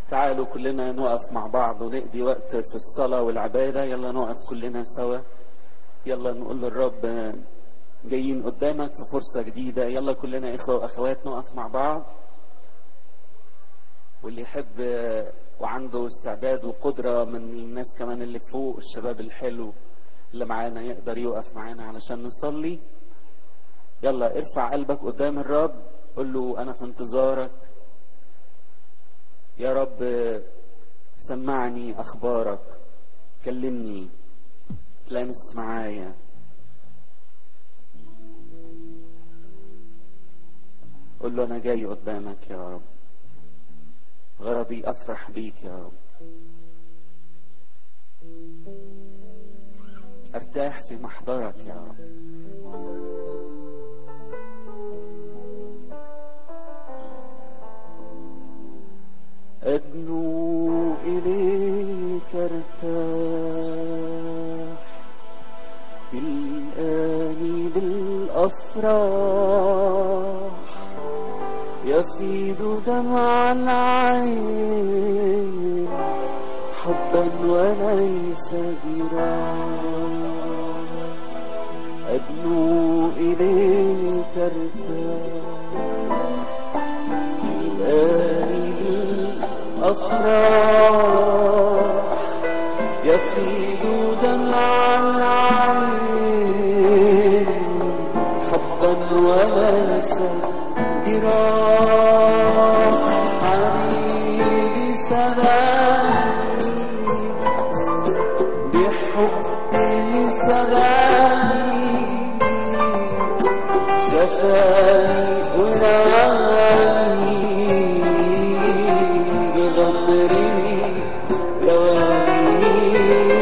تعالوا كلنا نقف مع بعض ونقضي وقت في الصلاة والعبادة يلا نقف كلنا سوا يلا نقول للرب جايين قدامك في فرصة جديدة يلا كلنا إخوة وأخوات نقف مع بعض واللي يحب وعنده استعداد وقدرة من الناس كمان اللي فوق الشباب الحلو اللي معانا يقدر يقف معانا علشان نصلي يلا ارفع قلبك قدام الرب قول له أنا في انتظارك يا رب سمعني أخبارك كلمني تلامس معايا قول له أنا جاي قدامك يا رب غرضي أفرح بيك يا رب أرتاح في محضرك يا رب أدنو إليك ارتاح تلقاني بالأفراح يفيض دمع العين حبا وليس جراح أدنو إليك ارتاح تلقاني بالأفراح يفيض دمع العين حبا وليس جراح حبيبي سلامي بحبه سلامي شفاني ونعاني بغمري لواني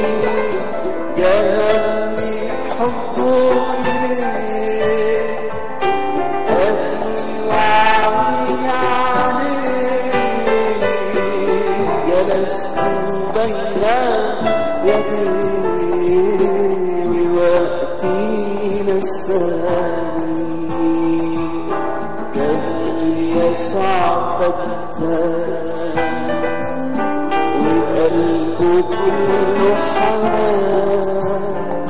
جابني حبه إليه أبني وعيني عليه جلست بين يديه وقتي نساني جميل يسوع فتان وقلبه كله حنان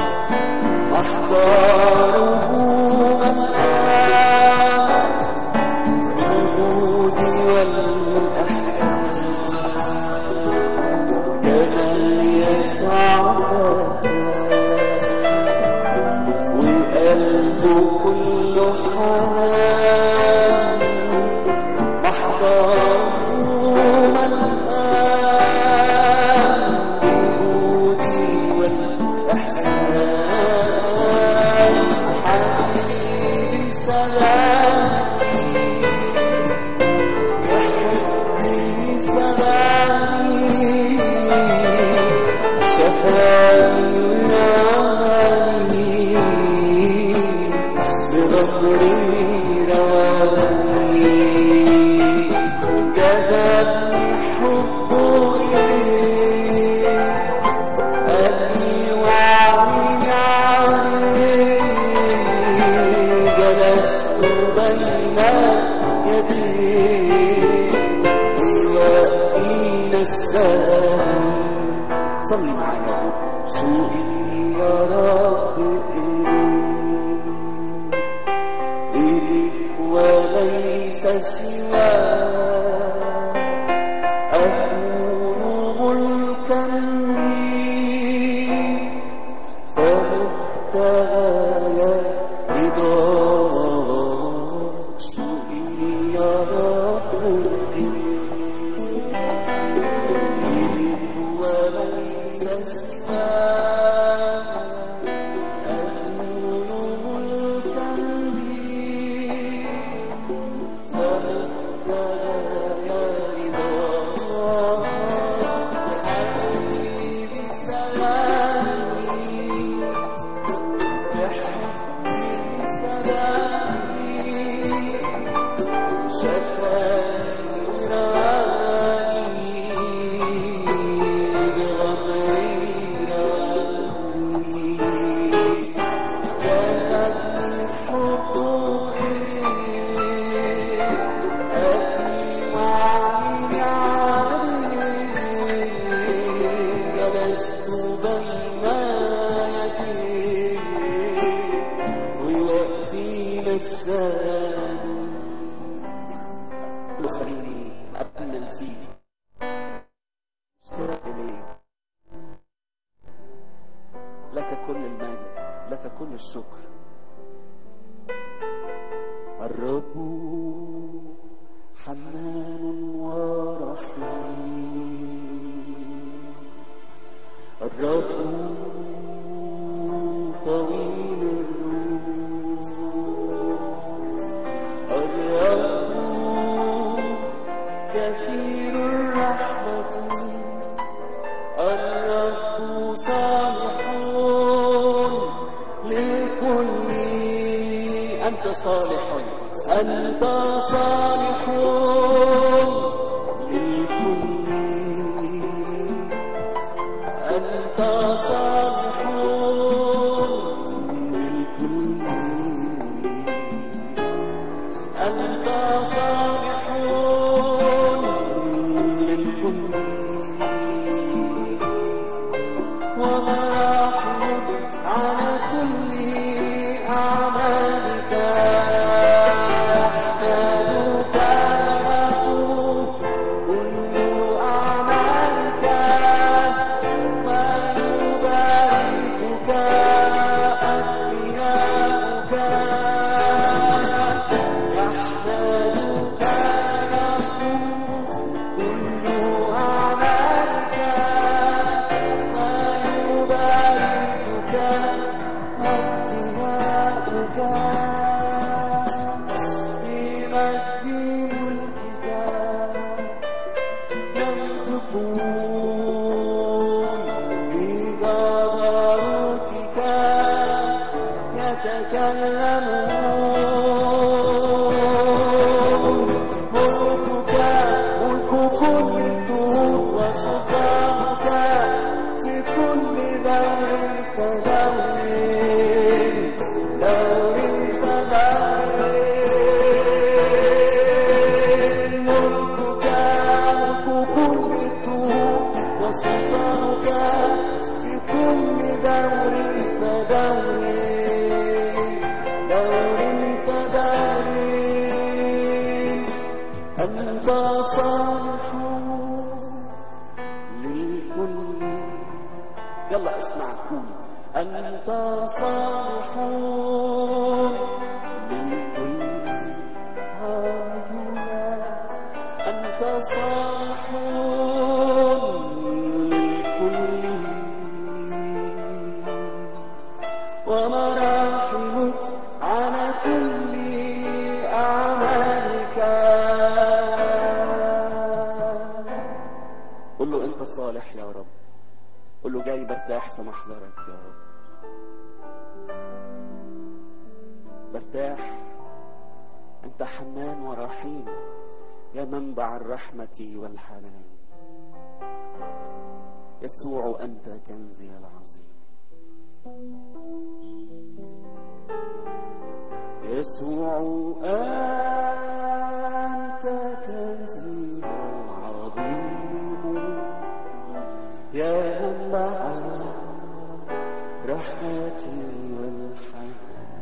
أحضاره أمان بالجود والإحسان جمال يسوع وقلبه كله حنان محضره ملآن بالجود والإحسان حبيبي سلامي يحبني سلامي شفاني ونعاني بغمري رواني جذبني حبه إليه أبني وعيني عليه جلست بين يديه ويوفينا السلام صلي معايا سوقي يا رب إليك إليك وليس سواك أكون ملكا ليك فمبتغايا رضاك سوقي يا رب إليك وليس سواك أكون ملكا ليك فمبتغايا رضاك حبيبي سلامي نساني وخليني أأمل فيه أشكرك إليه لك كل المجد لك كل الشكر الرب حنان ورحيم الرب طويل الروح الرب كثير الرحمة الرب صالح للكل أنت صالح أنت صالح للكل أنت صالح للكل أنت صالح للكل ومراحم على كل أعمالك يحمدك له كل أعمالك ويباركك أنبياؤك يحمدك له كل أعمالك ويباركك أنبياؤك في مجد ملكك لم تكون بجبروتك يتكلمون ملكك ملك كل الدهور وسلطانك في كل دور فدور دور فدور ملكك ملك كل الدهور وسلطانك في كل دور فدور دور فدور أنت صالح للكل يلا اسمع قول أنت صالح للكل هاليلويا أنت صالح للكل ومراحمك على كل أعمالك قل له أنت صالح يا رب قل له جاي برتاح في محضرك يا رب برتاح أنت حنان ورحيم يا منبع الرحمة والحنان يسوع أنت كنزي العظيم يسوع أنت كنزي العظيم يا منبع رحمتي والحنان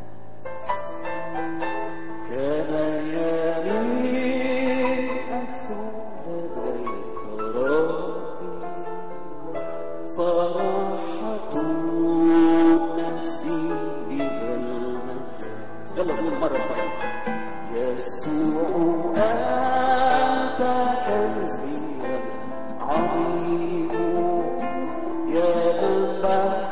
كان يمين أكثر لديك ربي فرحة نفسي بها المكان يلا قول مرة ثانية يسوع أنت كنزي العظيم يا منبع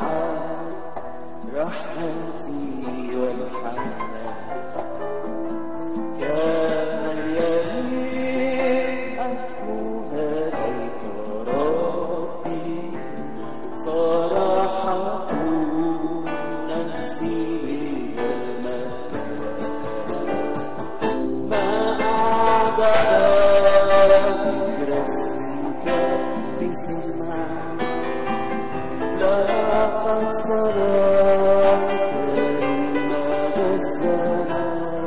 رحمتي والحنان كان اليمين أكون لديك ربي فرحة نفسي بالمكان ما أعجب رسمك بسمع لقد صرفت مدى الزمان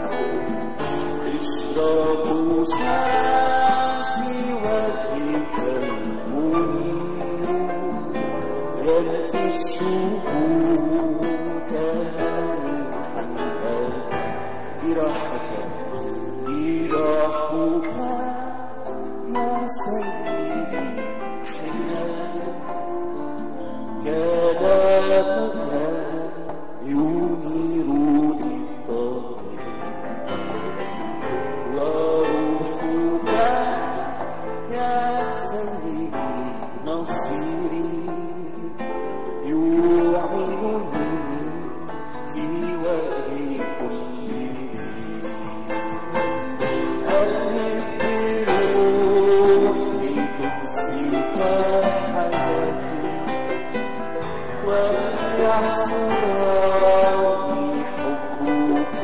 اشربوا شمسي وجهك المنير يلفي الشهور كمن دي راحتك دي راحتك يا سيدي كلامك ينيرني الطريق وروحك يا سيدي نصيري يعينني في وجه كل ألف بروحي تكسيك حياتي ويعصرني حبك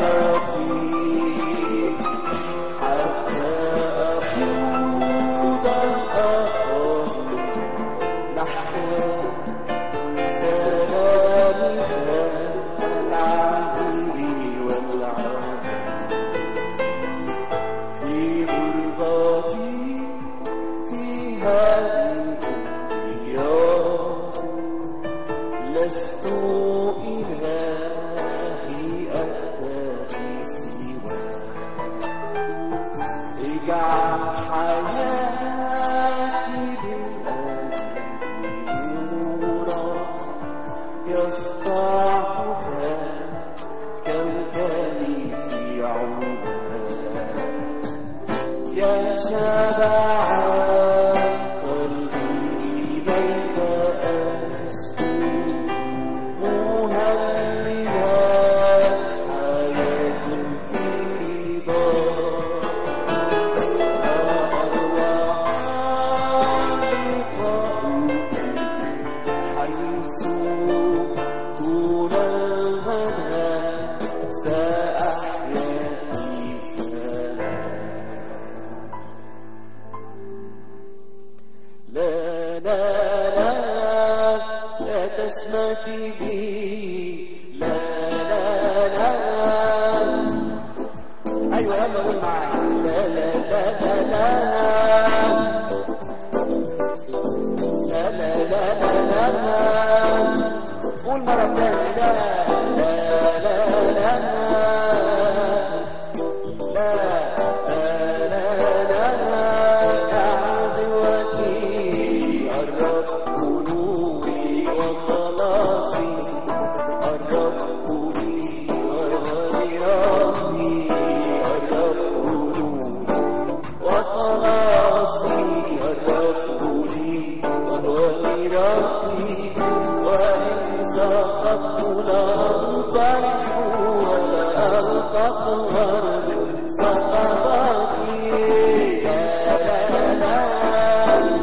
رفيق حتى أقود الآخر نحو سلامك العبير والعبير في غربتي في هذه الديار لست إلهي أتبي سواك اجعل حياتي بالآن نورا يسطعها كوكبي في عودها يا شبع قلبي إليك أشكو مهللا حياة في حيث طول المدى سأحيا في سلام لا لا لا لا تشمتي بي لا لا لا ايوه يلا قول معايا لا لا لا لا لا لا لا لا لا لا قول مرة تانية لا لا لا لا لا لا لا لا لا عدوتي الرب نوري وخلاصي الرب لي وغيراني الرب نوري وخلاصي الرب لي وهو ميراثي وإن سقطت لا أطرح ولا أتطهر سقطتي لا لا لا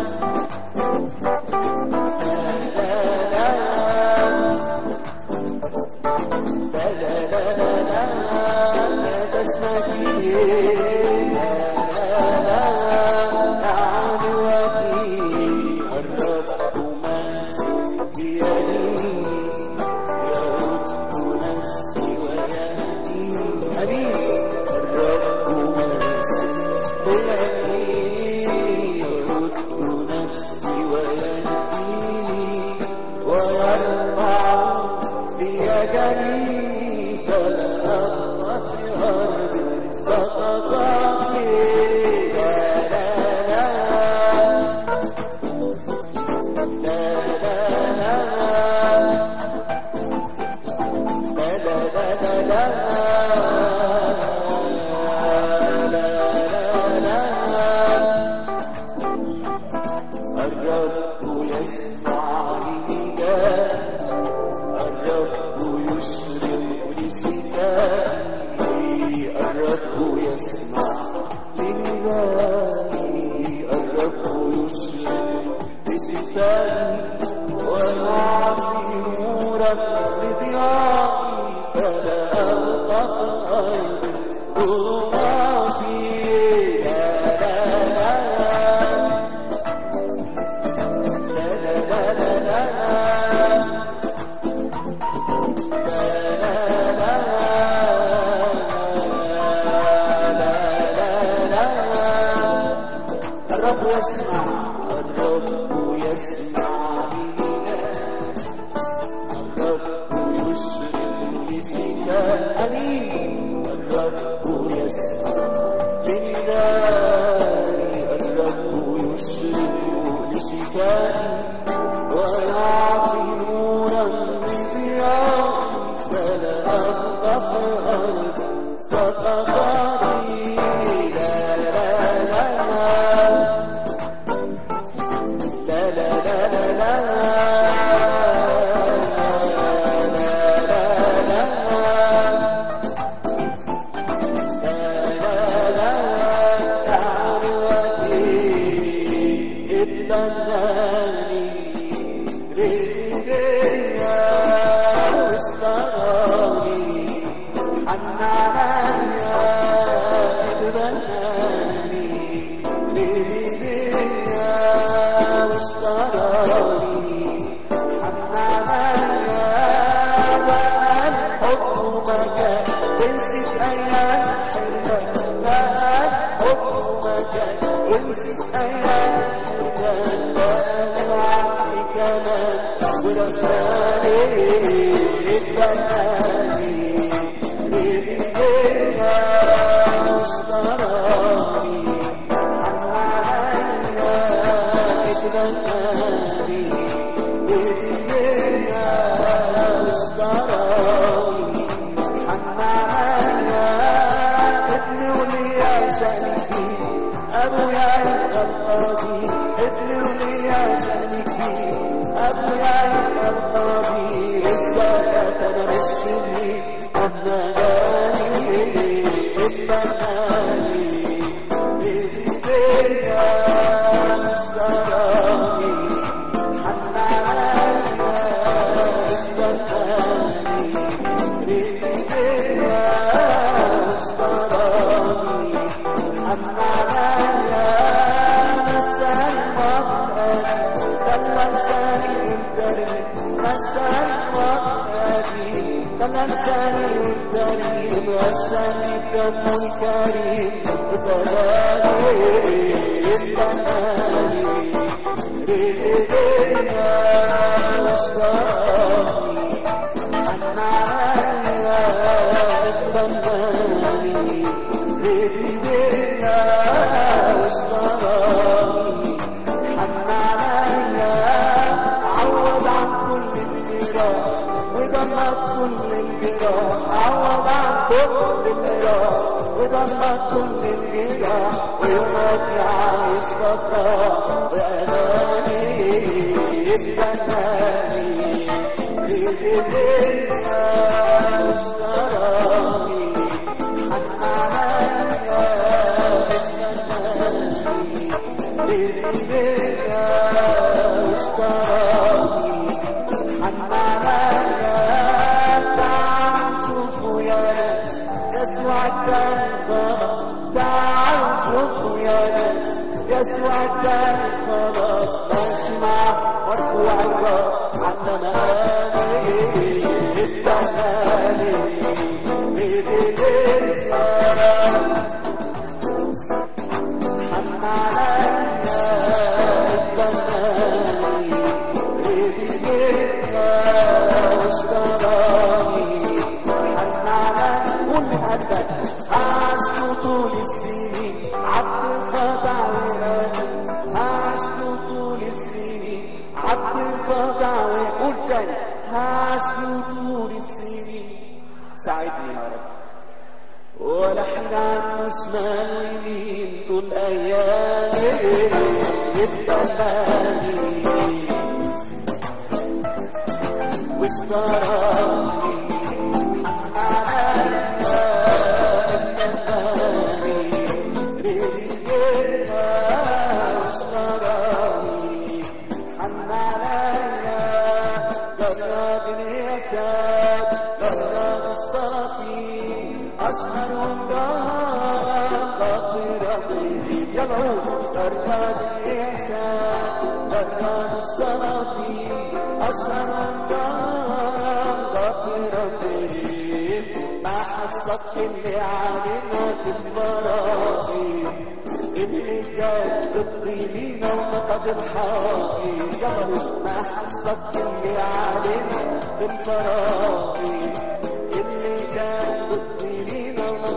نفسي ويهديني ويرفع في جميلي فلا أخطأ في أرض سقطتي لا لا لا لا لا لا لا لا لا لا الرب يسمع لنداء الرب يشرق لسكائي الرب يسمع لندائي الرب يشرق لسكائي ويعطي نورا لضيائي فلا ألقى أرض ظلماتي لا لا لا الرب يسمع الرب يسمع لنا الرب يشرق لسكان أمين الرب يسمع لندائي الرب يشرق لشفائي ويعطي نورا من ضياء فلا أخاف أرض سقطتي لا لا لا لا لا لا لا لا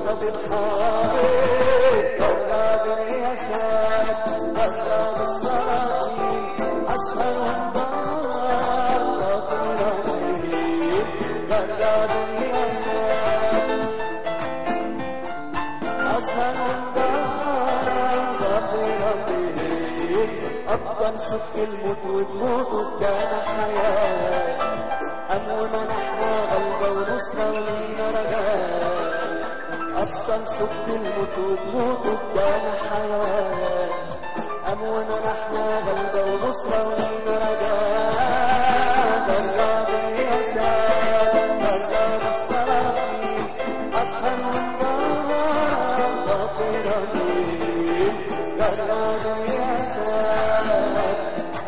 وانت بتحارب براد الرياسات براد السلاطين أسهل وانبار غافر رحيم براد الرياسات أسهل وانبار غافر رحيم أفضل شفت الموت وتموت قدام الحياة أمونا نحن غلبة ونصرة ولينا رجاء أصلا شفت الموت وتموت قدام الحياة أمونا نحن غلبة ونصرة ولينا رجاء براد الرياسات براد السلاطين أسهل من نار غافر رحيم براد الرياسات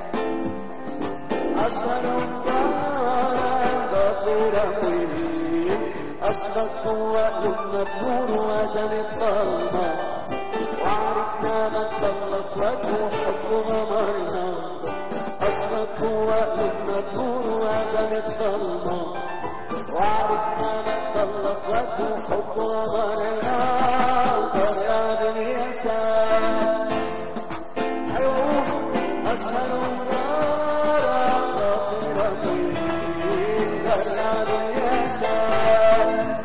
أسهل الدار غفير رحيم أشرق قوة للمبهور وزن الظلمة وعرفنا من ضل وجهه حب غمرنا أشرق قوة للمبهور وزن الظلمة وعرفنا من ضل وجهه حب غمرنا بريان اليسار أيوه أسهل النار غفير رحيم بريان اليسار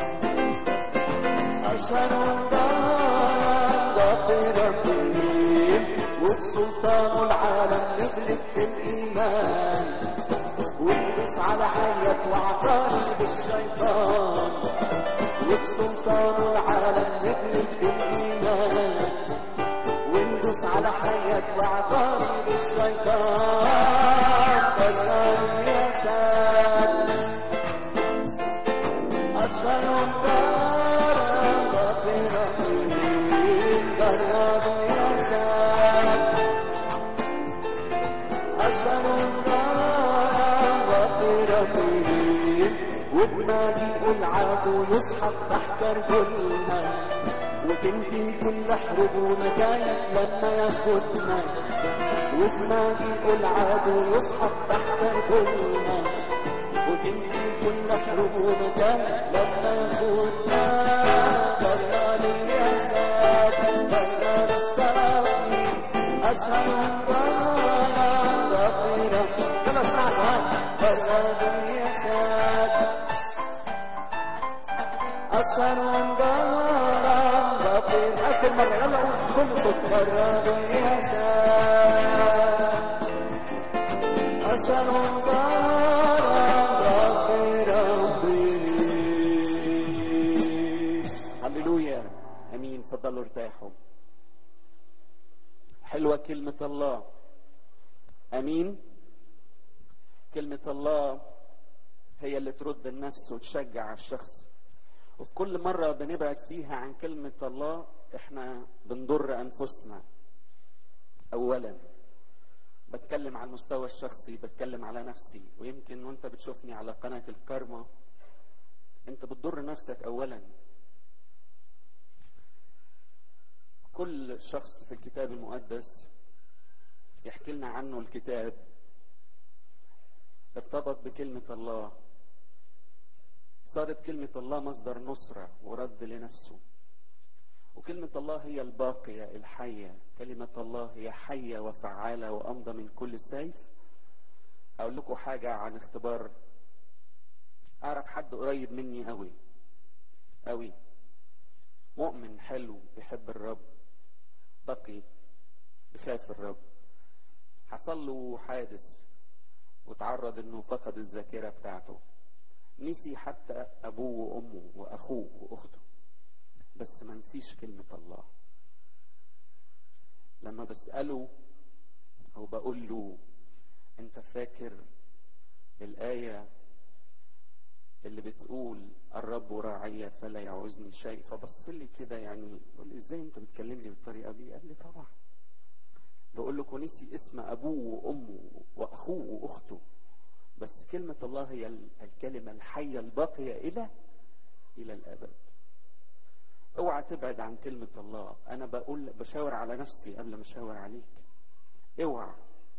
أسهل النار غفير رحيم والسلطان العالم نغلب بالإيمان والبس على حية وعطاني بالشيطان والسلطان العالم نغلب بالإيمان وندوس على حية وعطاني بالشيطان برنامج يا ساد أشهر الدار غفير رحيم برنامج يا ساد أشهر الدار غفير رحيم وبنادي العدو يسحب تحت رجلنا وتنتهي كل حروب ومكايد لما ياخدنا وبنادي العدو يسحب تحت رجلنا وتنتهي كل حروب ومكايد لما ياخدنا براد الياسات براد السلاطين أسهل الضلال غفيرة يلا اسمعوا براد الياسات أسهل الضلال غفير آخر مرة يلا قول كل صوت براد الياسات أسهل الضلال غفير هللويا امين تفضلوا ارتاحوا حلوه كلمه الله امين كلمه الله هي اللي ترد النفس وتشجع الشخص وفي كل مره بنبعد فيها عن كلمه الله احنا بنضر انفسنا اولا بتكلم على المستوى الشخصي بتكلم على نفسي ويمكن وانت بتشوفني على قناه الكارما انت بتضر نفسك اولا كل شخص في الكتاب المقدس يحكي لنا عنه الكتاب ارتبط بكلمة الله صارت كلمة الله مصدر نصرة ورد لنفسه وكلمة الله هي الباقية الحية كلمة الله هي حية وفعالة وأمضى من كل سيف أقول لكم حاجة عن اختبار أعرف حد قريب مني قوي قوي مؤمن حلو بيحب الرب تقي بخاف الرب حصل له حادث وتعرض انه فقد الذاكرة بتاعته نسي حتى ابوه وامه واخوه واخته بس ما نسيش كلمة الله لما بسأله او بقول له انت فاكر الآية اللي بتقول الرب راعية فلا يعوزني شيء فبص لي كده يعني يقول لي ازاي انت بتكلمني بالطريقة دي قال لي طبعا بقول لك ونسي اسم ابوه وامه واخوه واخته بس كلمة الله هي الكلمة الحية الباقية إلى إلى الأبد اوعى تبعد عن كلمة الله أنا بقول بشاور على نفسي قبل ما أشاور عليك اوعى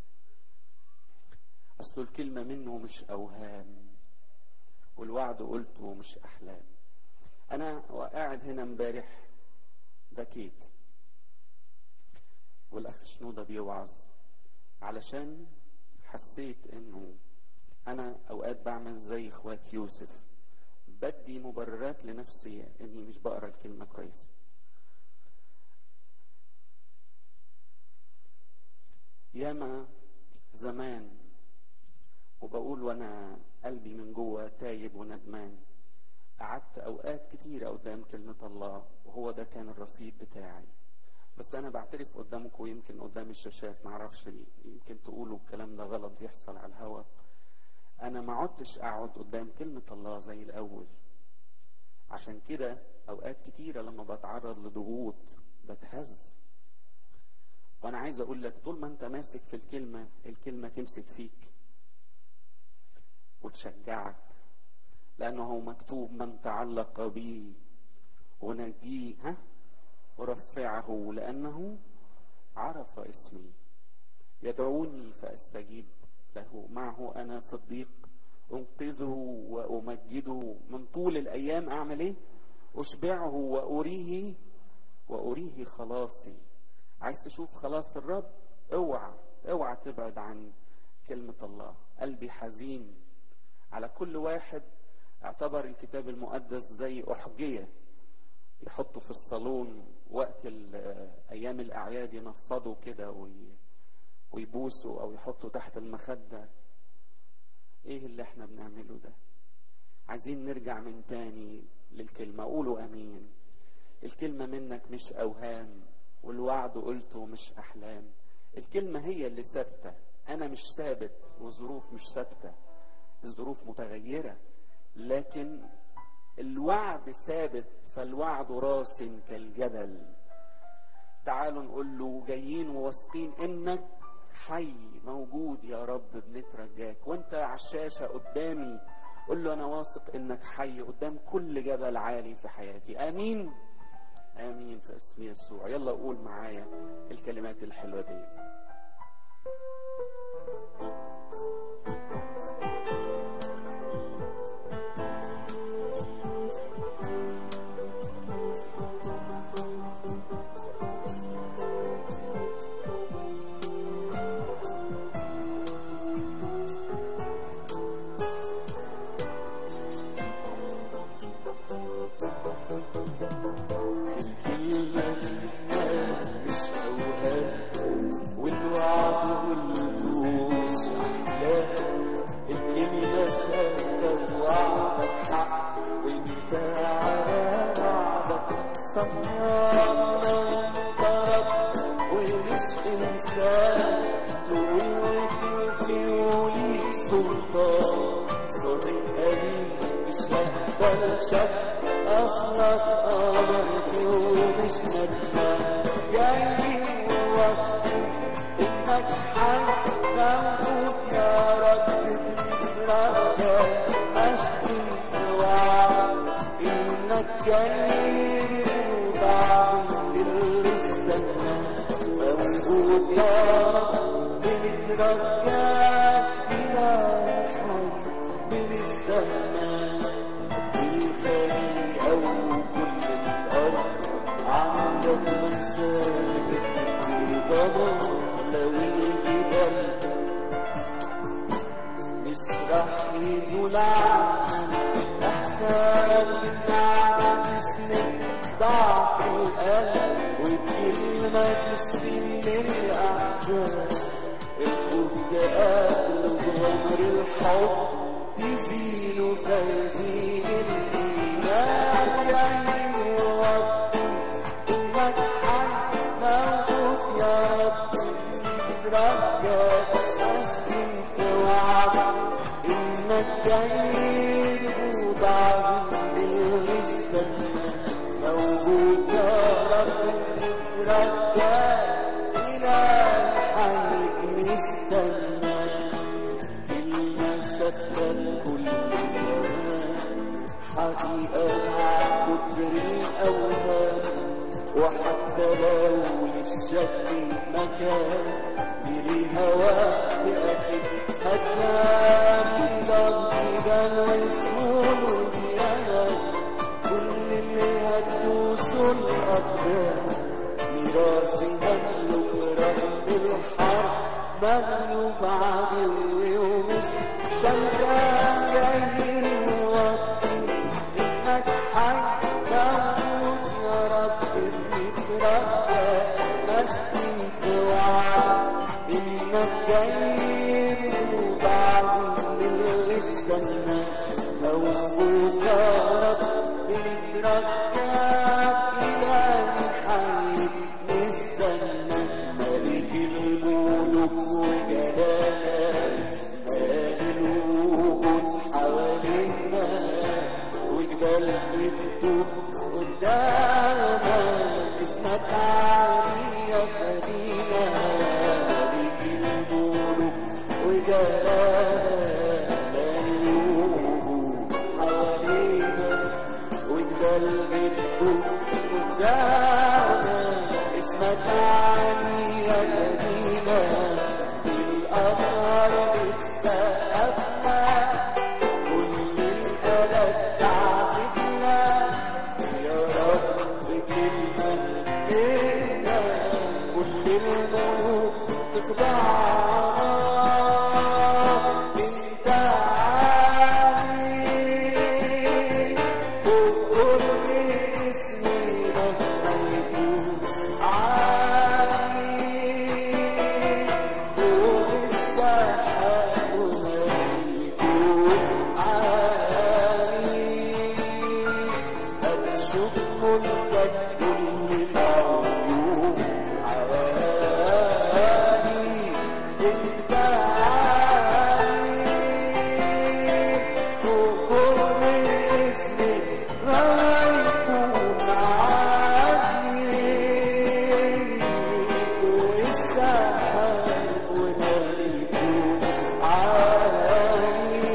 أصل الكلمة منه مش أوهام والوعد قلته مش أحلام انا قاعد هنا امبارح بكيت والاخ شنودة بيوعظ علشان حسيت انه انا اوقات بعمل زي اخوات يوسف بدي مبررات لنفسي اني مش بقرا الكلمه كويس ياما زمان وبقول وانا قلبي من جوه تايب وندمان قعدت اوقات كتيره قدام كلمه الله وهو ده كان الرصيد بتاعي بس انا بعترف قدامكم يمكن قدام الشاشات معرفش يمكن تقولوا الكلام ده غلط بيحصل على الهوا انا ما عدتش اقعد قدام كلمه الله زي الاول عشان كده اوقات كتيره لما بتعرض لضغوط بتهز وانا عايز اقول لك طول ما انت ماسك في الكلمه الكلمه تمسك فيك وتشجعك لانه هو مكتوب من تعلق بي ونجيه ها ورفعه لانه عرف اسمي يدعوني فاستجيب له معه انا في الضيق انقذه وامجده من طول الايام اعمل ايه اشبعه واريه واريه خلاصي عايز تشوف خلاص الرب اوعى اوعى تبعد عن كلمة الله قلبي حزين على كل واحد اعتبر الكتاب المقدس زي أحجية يحطه في الصالون وقت أيام الأعياد ينفضوا كده ويبوسوا أو يحطوا تحت المخدة إيه اللي إحنا بنعمله ده عايزين نرجع من تاني للكلمة قولوا أمين الكلمة منك مش أوهام والوعد قلته مش احلام الكلمه هي اللي ثابته انا مش ثابت والظروف مش ثابته الظروف متغيره لكن الوعد ثابت فالوعد راس كالجبل تعالوا نقول له جايين وواثقين انك حي موجود يا رب بنترجاك وانت على الشاشه قدامي قول له انا واثق انك حي قدام كل جبل عالي في حياتي امين امين في اسم يسوع يلا قول معايا الكلمات الحلوه دي كل وقلبي بتوب قدامك اسمك علي يا خلينا ليك الملوك وجلالك حوالينا وقلبي بتوب قدامك اسمك علي يا خلينا الأنهار بتسقفنا كل البلد تعزفنا يا رب كلمة إنا كل الملوك تخضعنا انت عالي فوق كل اسمنا ما يكون عالي فوق السحاب وما يكون عالي أشوف ملكك كل العيون عالي انت عالي فوق كل اسم ما يكون عالي فوق السحاب وما يكون عالي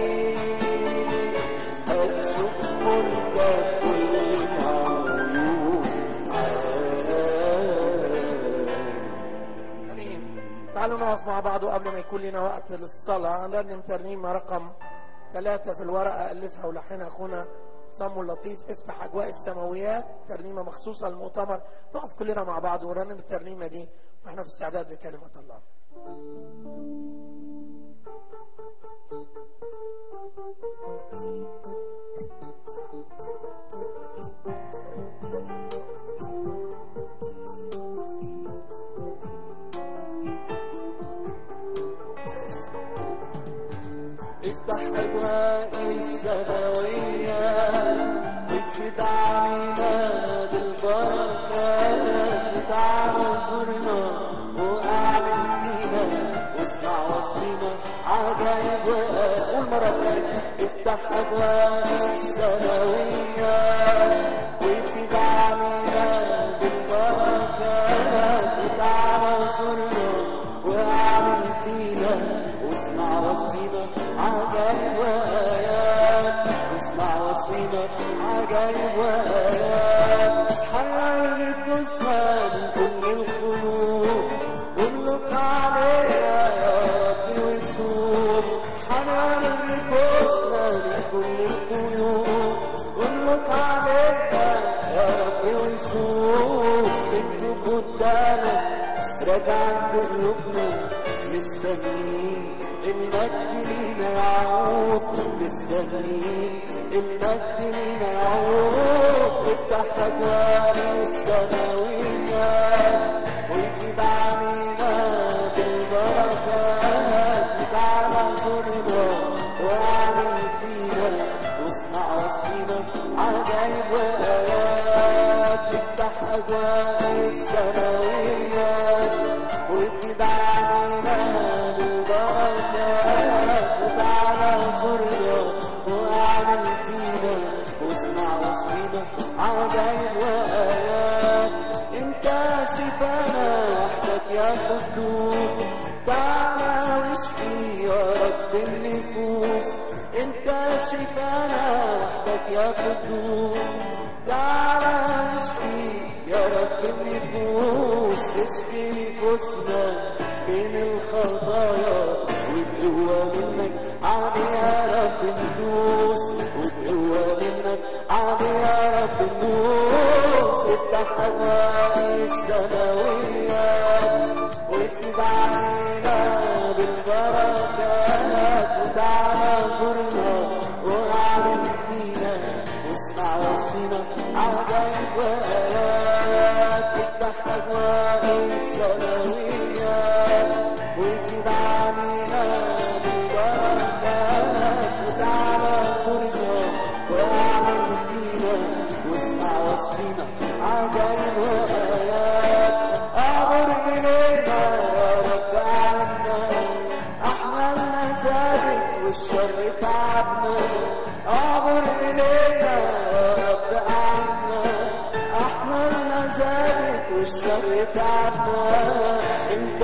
أشوف ملكك كل العيون امين تعالوا نقف مع بعض قبل ما يكون لنا وقت للصلاة نرنم ترنيمة رقم ثلاثة في الورقة ألفها ولحنها أخونا صمو اللطيف افتح أجواء السماويات ترنيمة مخصوصة للمؤتمر نقف كلنا مع بعض ونرنم الترنيمة دي واحنا في استعداد لكلمة الله افتح أجواء السماوية وافرد علينا بالبركات وتعالى زورنا واعمل فينا واصنع وسطينا عجائب قول مرة تانية افتح أجواء السماوية وافرد علينا بالبركات وتعالى زورنا واعمل فينا واصنع وسطينا عجائب وآيات واصنع وسطينا عجائب وآيات حرر نفوسنا من كل القلوب املك علينا يا ربي وسوق حرر نفوسنا من كل القلوب املك علينا يا ربي وسوق نكتب قدامك راجعين بقلوبنا مستنيين المجد لينا يعود مستنيين المجد لينا يعود افتح أجوال السماوية ويفيد علينا بالبركات وتعالى زورنا واعمل فينا واصنع وسطينا عجائب وآيات افتح أجوال السماوية وافرد علينا بالبركات وتعالى زورنا واعمل فينا واصنع وسطينا عجائب وآيات انت شفانا وحدك يا قدوس تعالى واشفي يا رب النفوس انت شفانا وحدك يا قدوس تعالى واشفي يا رب النفوس اشفي نفوسنا من الخطايا والقوة منك عادي يا رب ندوس والقوة منك عادي يا رب ندوس افتح أبواب السماوية وافرد علينا بالبركات وتعالى زورنا واعمل فينا واصنع وسطنا عجائب وآيات افتح أبواب السماوية وافرد علينا بالبركات وتعالى زورنا واعمل فينا واصنع وسطنا عجائب وآيات أعبر إلينا يا رب عنا أحملنا زادك والشر تعبنا أعبر إلينا يا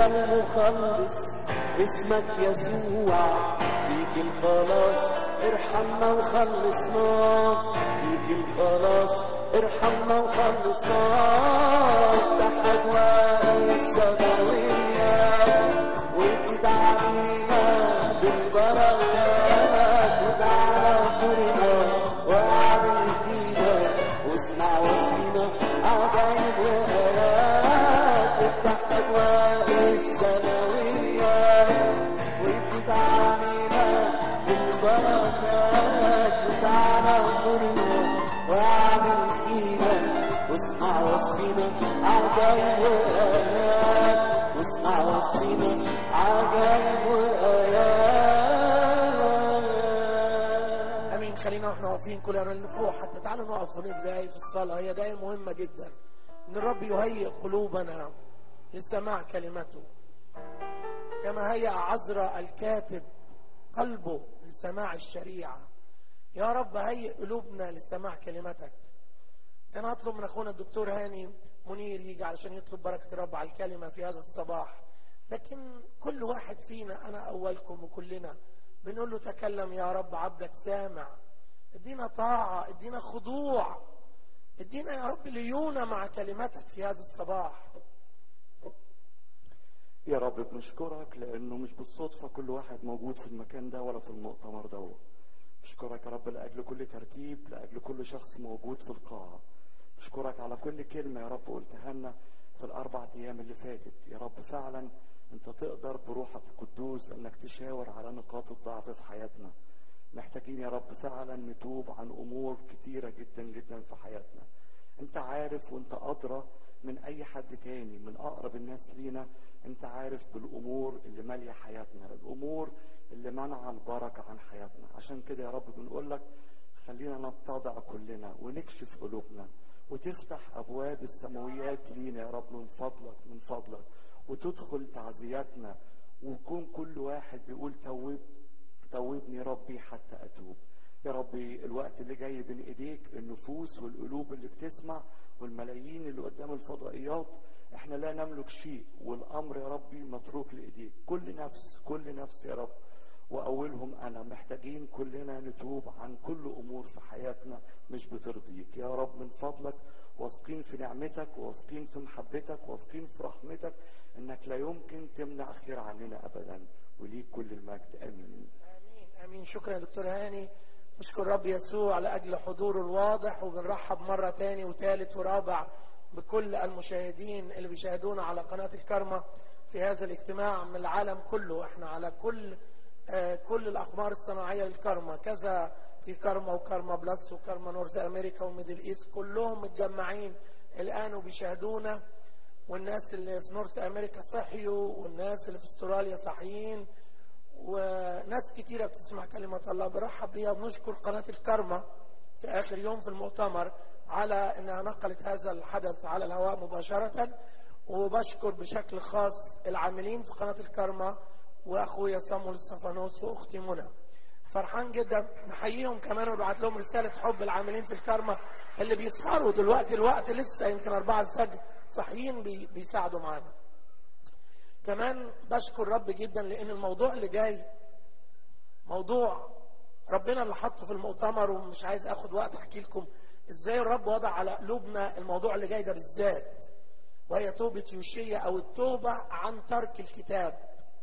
المخلص اسمك يسوع فيك الخلاص ارحمنا وخلصنا فيك الخلاص ارحمنا وخلصنا افتح ابواب السماوية وافد علينا بالبركات وتعالى زورنا واعمل فينا واسمع واسقينا عجائب وآيات افتح ابواب السماوية وافد علينا بالبركات وتعالى زورنا واعمل فينا واسمع واسقينا عجائب وآيات واسمع واسقينا عجائب وآيات امين خلينا واحنا واقفين كلنا لفوق حتى تعالوا نقف وندعي في الصلاه هي دعايه مهمه جدا ان الرب يهيئ قلوبنا لسماع كلمته كما هيأ عذرا الكاتب قلبه لسماع الشريعه يا رب هيئ قلوبنا لسماع كلمتك انا اطلب من اخونا الدكتور هاني منير يجي علشان يطلب بركه الرب على الكلمه في هذا الصباح لكن كل واحد فينا انا اولكم وكلنا بنقول له تكلم يا رب عبدك سامع ادينا طاعه ادينا خضوع ادينا يا رب ليونه مع كلمتك في هذا الصباح يا رب بنشكرك لانه مش بالصدفه كل واحد موجود في المكان ده ولا في المؤتمر ده بشكرك يا رب لاجل كل ترتيب لاجل كل شخص موجود في القاعه بشكرك على كل كلمه يا رب قلتها لنا في الاربع ايام اللي فاتت يا رب فعلا انت تقدر بروحك القدوس انك تشاور على نقاط الضعف في حياتنا محتاجين يا رب فعلا نتوب عن امور كتيره جدا جدا في حياتنا انت عارف وانت ادرى من اي حد تاني من اقرب الناس لينا انت عارف بالامور اللي ماليه حياتنا الامور اللي منع البركه عن حياتنا عشان كده يا رب بنقول لك خلينا نتضع كلنا ونكشف قلوبنا وتفتح ابواب السماويات لينا يا رب من فضلك من فضلك وتدخل تعزياتنا ويكون كل واحد بيقول توب توبني ربي حتى اتوب يا ربي الوقت اللي جاي بين ايديك النفوس والقلوب اللي بتسمع والملايين اللي قدام الفضائيات احنا لا نملك شيء والامر يا ربي متروك لايديك كل نفس كل نفس يا رب واولهم انا محتاجين كلنا نتوب عن كل امور في حياتنا مش بترضيك يا رب من فضلك واثقين في نعمتك واثقين في محبتك واثقين في رحمتك انك لا يمكن تمنع خير عننا ابدا وليك كل المجد امين امين امين شكرا يا دكتور هاني نشكر رب يسوع لاجل حضوره الواضح وبنرحب مره تاني وتالت ورابع بكل المشاهدين اللي بيشاهدونا على قناه الكرمه في هذا الاجتماع من العالم كله احنا على كل آه كل الاقمار الصناعيه للكرمه كذا في كرمه وكرمه بلس وكرمه نورث امريكا وميدل ايست كلهم متجمعين الان وبيشاهدونا والناس اللي في نورث امريكا صحيوا والناس اللي في استراليا صحيين وناس كتيرة بتسمع كلمة الله برحب بيها بنشكر قناة الكرمة في آخر يوم في المؤتمر على أنها نقلت هذا الحدث على الهواء مباشرة وبشكر بشكل خاص العاملين في قناة الكرمة وأخويا صامويل الصفانوس وأختي منى فرحان جدا نحييهم كمان ونبعت لهم رسالة حب العاملين في الكرمة اللي بيسهروا دلوقتي الوقت لسه يمكن أربعة الفجر صاحيين بي بيساعدوا معانا كمان بشكر رب جدا لان الموضوع اللي جاي موضوع ربنا اللي حطه في المؤتمر ومش عايز اخد وقت احكي لكم ازاي الرب وضع على قلوبنا الموضوع اللي جاي ده بالذات وهي توبة يوشية او التوبة عن ترك الكتاب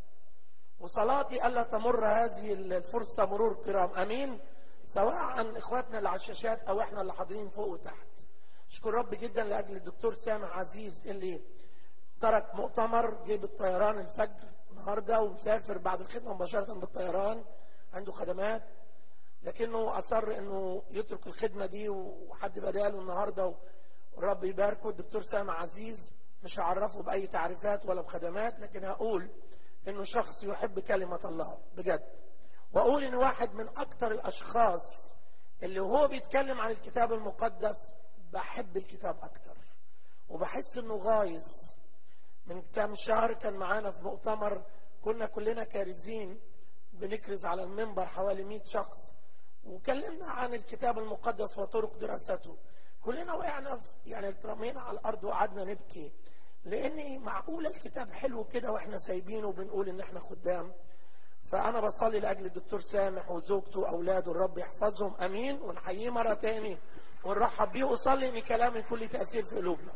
وصلاتي الا تمر هذه الفرصة مرور كرام امين سواء عن اخواتنا اللي على الشاشات او احنا اللي حاضرين فوق وتحت اشكر رب جدا لاجل الدكتور سامع عزيز اللي ترك مؤتمر جه بالطيران الفجر النهارده ومسافر بعد الخدمه مباشره بالطيران عنده خدمات لكنه اصر انه يترك الخدمه دي وحد بداله النهارده والرب يباركه الدكتور سامع عزيز مش هعرفه باي تعريفات ولا بخدمات لكن هقول انه شخص يحب كلمه الله بجد واقول ان واحد من اكثر الاشخاص اللي وهو بيتكلم عن الكتاب المقدس بحب الكتاب اكتر وبحس انه غايص من كام شهر كان معانا في مؤتمر كنا كلنا كارزين بنكرز على المنبر حوالي 100 شخص وكلمنا عن الكتاب المقدس وطرق دراسته كلنا وقعنا يعني اترمينا على الارض وقعدنا نبكي لاني معقوله الكتاب حلو كده واحنا سايبينه وبنقول ان احنا خدام فانا بصلي لاجل الدكتور سامح وزوجته واولاده الرب يحفظهم امين ونحييه مره تاني ونرحب بيه واصلي ان كلامي يكون له تاثير في قلوبنا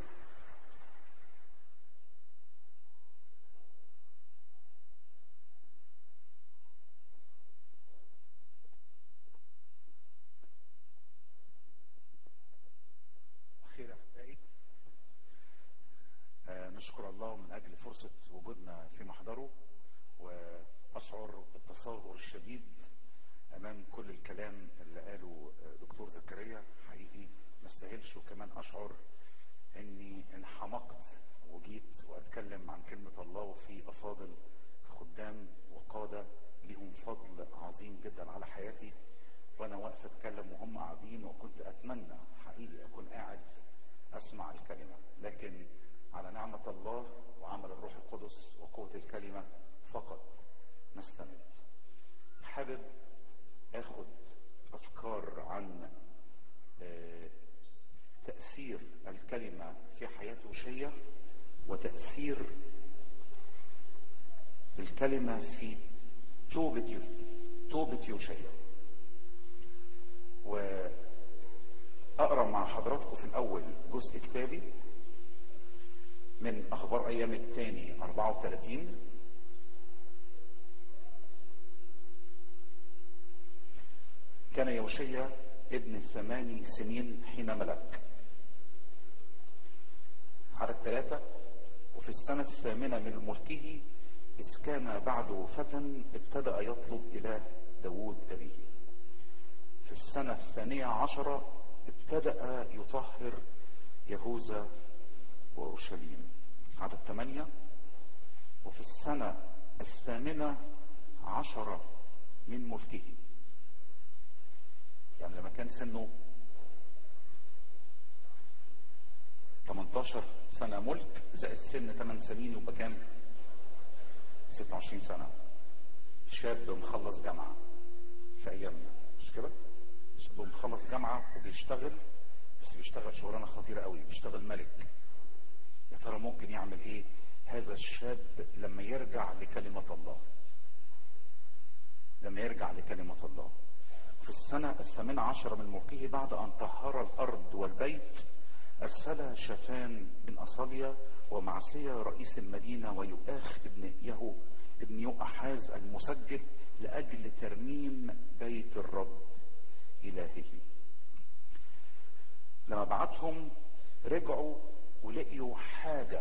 خير يا احبائي آه، نشكر الله من اجل فرصه وجودنا في محضره واشعر بالتصاغر الشديد امام كل الكلام اللي قاله آه، دكتور زكريا حقيقي ما استاهلش وكمان اشعر اني انحمقت وجيت واتكلم عن كلمه الله وفي افاضل خدام وقاده ليهم فضل عظيم جدا على حياتي وانا واقف اتكلم وهم قاعدين وكنت اتمنى حقيقي اكون قاعد اسمع الكلمه لكن على نعمه الله وعمل الروح القدس وقوه الكلمه فقط نستند حابب اخد افكار عن آه، تاثير الكلمه في حياه وشيه وتاثير الكلمه في توبه يو- توبه يوشيا واقرا مع حضراتكم في الاول جزء كتابي من اخبار ايام الثاني 34 كان يوشيا ابن ثماني سنين حين ملك عدد ثلاثة وفي السنة الثامنة من ملكه إذ كان بعد فتى ابتدأ يطلب إله داوود أبيه في السنة الثانية عشرة ابتدأ يطهر يهوذا وأورشليم عدد ثمانية وفي السنة الثامنة عشرة من ملكه يعني لما كان سنه 18 سنة ملك زائد سن 8 سنين يبقى كام؟ 26 سنة شاب مخلص جامعة في أيامنا مش كده؟ شاب مخلص جامعة وبيشتغل بس بيشتغل شغلانة خطيرة قوي بيشتغل ملك يا ترى ممكن يعمل ايه هذا الشاب لما يرجع لكلمة الله لما يرجع لكلمة الله في السنة الثامنة عشرة من ملكه بعد أن طهر الأرض والبيت أرسل شافان بن أصاليا ومعسية رئيس المدينة ويؤاخ ابن يهو ابن يؤحاز المسجل لأجل ترميم بيت الرب إلهه لما بعتهم رجعوا ولقيوا حاجة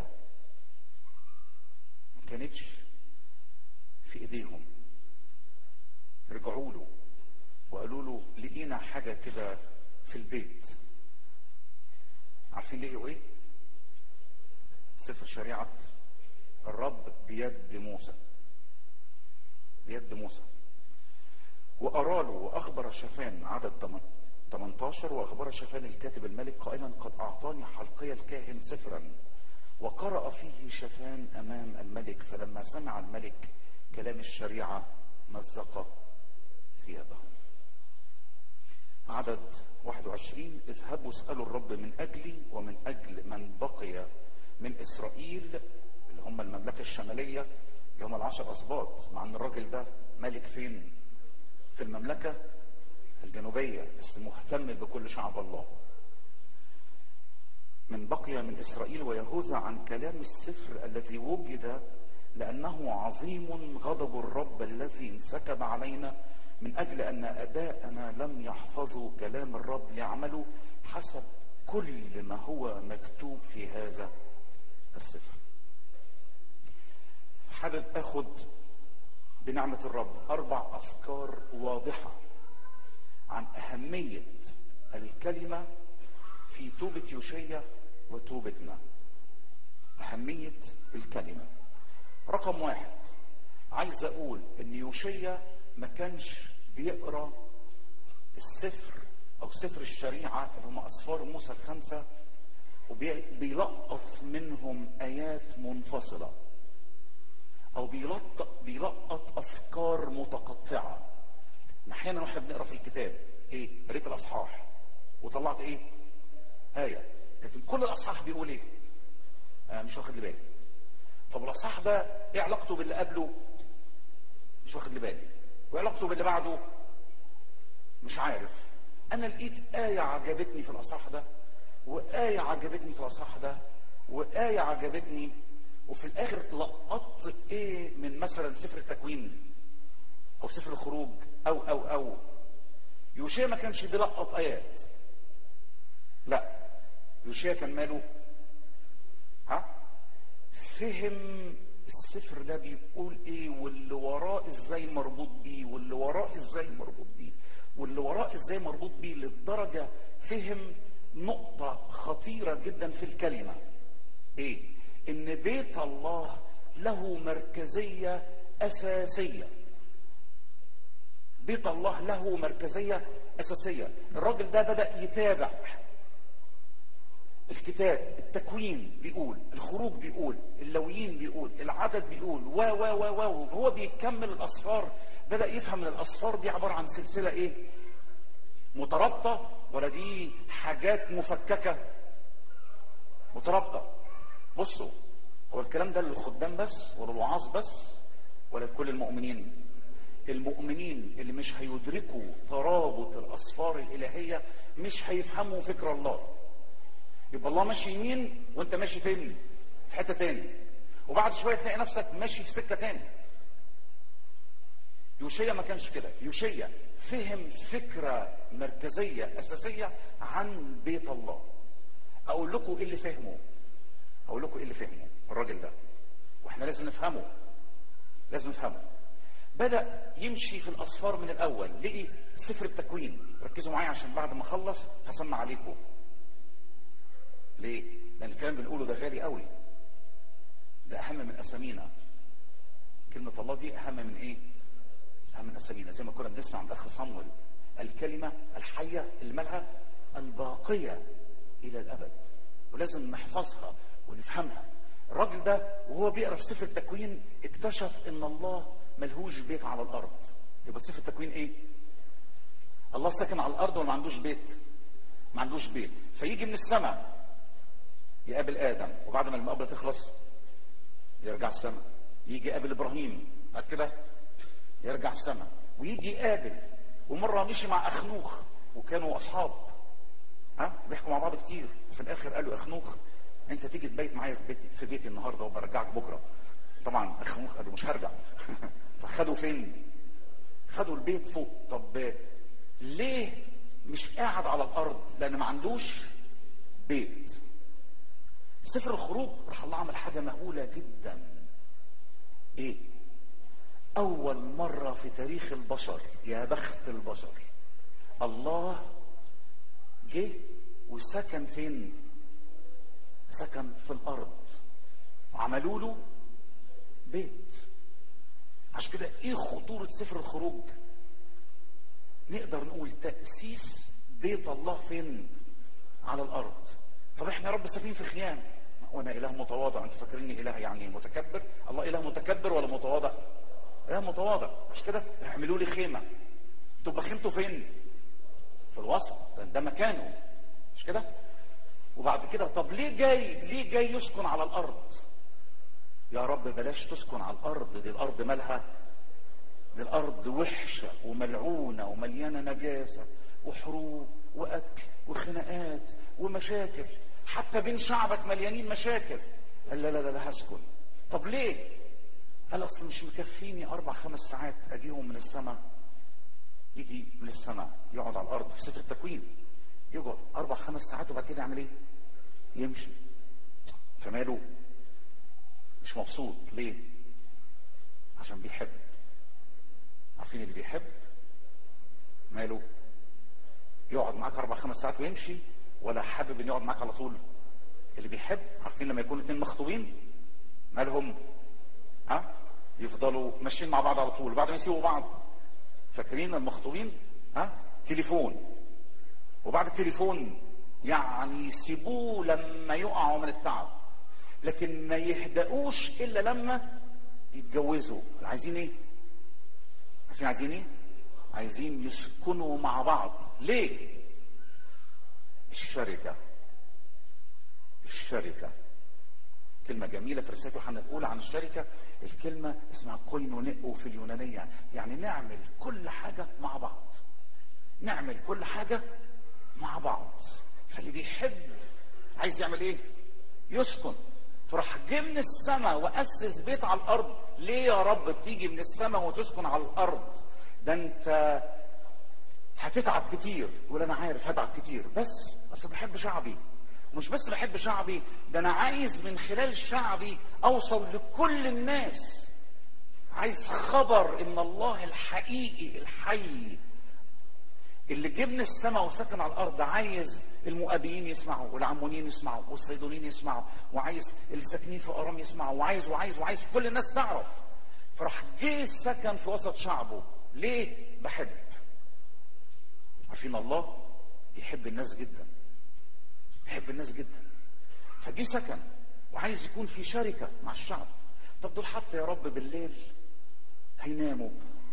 ما كانتش في ايديهم رجعوا له وقالوا له لقينا حاجة كده في البيت عارفين لقيوا ايه سفر شريعة الرب بيد موسى بيد موسى وأرى له وأخبر شافان عدد 18 وأخبر شافان الكاتب الملك قائلا قد أعطاني حلقي الكاهن سفرا وقرأ فيه شافان أمام الملك فلما سمع الملك كلام الشريعة مزق ثيابه عدد 21 اذهبوا اسألوا الرب من أجلي ومن أجل من بقي من إسرائيل اللي هم المملكة الشمالية اللي هم العشر أسباط مع أن الراجل ده ملك فين في المملكة الجنوبية بس مهتم بكل شعب الله من بقي من إسرائيل ويهوذا عن كلام السفر الذي وجد لأنه عظيم غضب الرب الذي انسكب علينا من أجل أن أباءنا لم يحفظوا كلام الرب ليعملوا حسب كل ما هو مكتوب في هذا السفر حابب أخد بنعمة الرب أربع أفكار واضحة عن أهمية الكلمة في توبة يوشيا وتوبتنا أهمية الكلمة رقم واحد عايز أقول إن يوشيا ما كانش بيقرأ السفر أو سفر الشريعة اللي هم أسفار موسى الخمسة وبيلقط منهم آيات منفصلة أو بيلقط بيلقط أفكار متقطعة احيانا واحنا بنقرا في الكتاب ايه قريت الاصحاح وطلعت ايه ايه لكن كل الاصحاح بيقول ايه آه مش واخد لي بالي طب الاصح ده ايه علاقته باللي قبله مش واخد لي بالي وايه علاقته باللي بعده مش عارف انا لقيت آية عجبتني في الاصح ده وآية عجبتني في الاصح ده وآية عجبتني وفي الاخر لقطت ايه من مثلا سفر التكوين او سفر الخروج او او او يوشيا ما كانش بيلقط ايات لا يوشيا كان ماله ها فهم السفر ده بيقول ايه واللي وراه ازاي مربوط بيه واللي وراه ازاي مربوط بيه واللي وراه ازاي مربوط بيه للدرجة فهم نقطة خطيرة جدا في الكلمة ايه ان بيت الله له مركزية اساسية بيت الله له مركزية اساسية الراجل ده بدأ يتابع الكتاب التكوين بيقول الخروج بيقول اللويين بيقول العدد بيقول و و و و هو بيكمل الاصفار بدا يفهم ان الاصفار دي عباره عن سلسله ايه مترابطه ولا دي حاجات مفككه مترابطه بصوا هو الكلام ده للخدام بس ولا الوعاظ بس ولا لكل المؤمنين المؤمنين اللي مش هيدركوا ترابط الاصفار الالهيه مش هيفهموا فكر الله يبقى الله ماشي يمين وانت ماشي فين في حته تاني وبعد شويه تلاقي نفسك ماشي في سكه تاني يوشيا ما كانش كده يوشيا فهم فكره مركزيه اساسيه عن بيت الله اقول لكم ايه اللي فهمه اقول لكم ايه اللي فهمه الراجل ده واحنا لازم نفهمه لازم نفهمه بدا يمشي في الاصفار من الاول لقي سفر التكوين ركزوا معايا عشان بعد ما اخلص هسمع عليكم ليه؟ لأن الكلام بنقوله ده غالي قوي. ده أهم من أسامينا. كلمة الله دي أهم من إيه؟ أهم من أسامينا، زي ما كنا بنسمع عند أخ صمويل. الكلمة الحية اللي مالها الباقية إلى الأبد. ولازم نحفظها ونفهمها. الراجل ده وهو بيقرا في سفر التكوين اكتشف إن الله ملهوش بيت على الأرض. يبقى سفر التكوين إيه؟ الله ساكن على الأرض ولا ما عندوش بيت؟ ما عندوش بيت، فيجي من السماء يقابل ادم وبعد ما المقابله تخلص يرجع السماء يجي يقابل ابراهيم بعد كده يرجع السماء ويجي يقابل ومره مشي مع اخنوخ وكانوا اصحاب ها بيحكوا مع بعض كتير وفي الاخر قالوا اخنوخ انت تيجي تبيت معايا في بيتي في بيتي النهارده وبرجعك بكره طبعا اخنوخ قالوا مش هرجع فخدوا فين خدوا البيت فوق طب ليه مش قاعد على الارض لان ما عندوش بيت سفر الخروج راح الله عمل حاجه مهوله جدا ايه اول مره في تاريخ البشر يا بخت البشر الله جه وسكن فين سكن في الارض وعملوا له بيت عشان كده ايه خطوره سفر الخروج نقدر نقول تاسيس بيت الله فين على الارض طب احنا يا رب ساكنين في خيام وانا اله متواضع انتوا فاكريني اله يعني متكبر الله اله متكبر ولا متواضع اله متواضع مش كده اعملوا لي خيمه تبقى خيمته فين في الوسط ده, ده مكانه مش كده وبعد كده طب ليه جاي ليه جاي يسكن على الارض يا رب بلاش تسكن على الارض دي الارض مالها دي الارض وحشه وملعونه ومليانه نجاسه وحروب وقتل وخناقات ومشاكل حتى بين شعبك مليانين مشاكل قال لا لا لا, لا هسكن طب ليه قال اصل مش مكفيني اربع خمس ساعات اجيهم من السماء يجي من السماء يقعد على الارض في سفر التكوين يقعد اربع خمس ساعات وبعد كده يعمل ايه يمشي فماله مش مبسوط ليه عشان بيحب عارفين اللي بيحب ماله يقعد معاك اربع خمس ساعات ويمشي ولا حابب انه يقعد معاك على طول اللي بيحب عارفين لما يكونوا اتنين مخطوبين مالهم ها يفضلوا ماشيين مع بعض على طول وبعد ما يسيبوا بعض فاكرين المخطوبين ها تليفون وبعد التليفون يعني يسيبوه لما يقعوا من التعب لكن ما يهدأوش الا لما يتجوزوا عايزين ايه عارفين عايزين ايه عايزين يسكنوا مع بعض ليه الشركة الشركة كلمة جميلة في رسالة يوحنا الأولى عن الشركة الكلمة اسمها كوينونيو في اليونانية يعني نعمل كل حاجة مع بعض نعمل كل حاجة مع بعض فاللي بيحب عايز يعمل ايه يسكن فراح جه من السماء واسس بيت على الارض ليه يا رب بتيجي من السماء وتسكن على الارض ده انت هتتعب كتير يقول انا عارف هتعب كتير بس بس بحب شعبي مش بس بحب شعبي ده انا عايز من خلال شعبي اوصل لكل الناس عايز خبر ان الله الحقيقي الحي اللي جه من السماء وسكن على الارض عايز المؤابيين يسمعوا والعمونيين يسمعوا والصيدونيين يسمعوا وعايز اللي ساكنين في ارام يسمعوا وعايز وعايز وعايز كل الناس تعرف فراح جه سكن في وسط شعبه ليه بحب عارفين الله بيحب الناس جدا بيحب الناس جدا فجه سكن وعايز يكون في شركه مع الشعب طب دول حتى يا رب بالليل هيناموا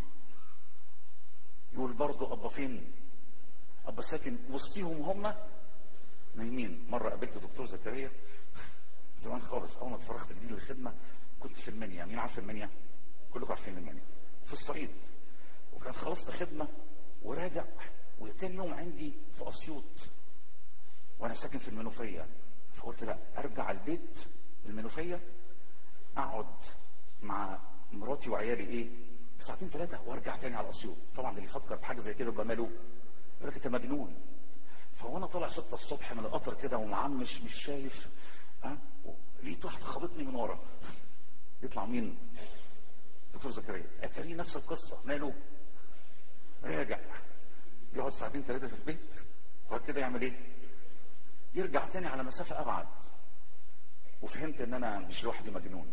يقول برضه ابا فين ابا ساكن وسطيهم هم نايمين مره قابلت دكتور زكريا زمان خالص اول ما اتفرغت جديد للخدمه كنت في المنيا مين عارف المنيا كلكم عارفين المنيا في الصعيد وكان خلصت خدمه وراجع وتاني يوم عندي في اسيوط وانا ساكن في المنوفيه فقلت لا ارجع البيت المنوفيه اقعد مع مراتي وعيالي ايه ساعتين ثلاثه وارجع تاني على اسيوط طبعا اللي يفكر بحاجه زي كده يبقى ماله يقول لك انت مجنون فوانا طالع ستة الصبح من القطر كده ومعمش مش شايف ها لقيت واحد خبطني من ورا يطلع مين؟ دكتور زكريا اتاريه نفس القصه ماله؟ راجع يقعد ساعتين ثلاثه في البيت وبعد كده يعمل ايه؟ يرجع تاني على مسافه ابعد وفهمت ان انا مش لوحدي مجنون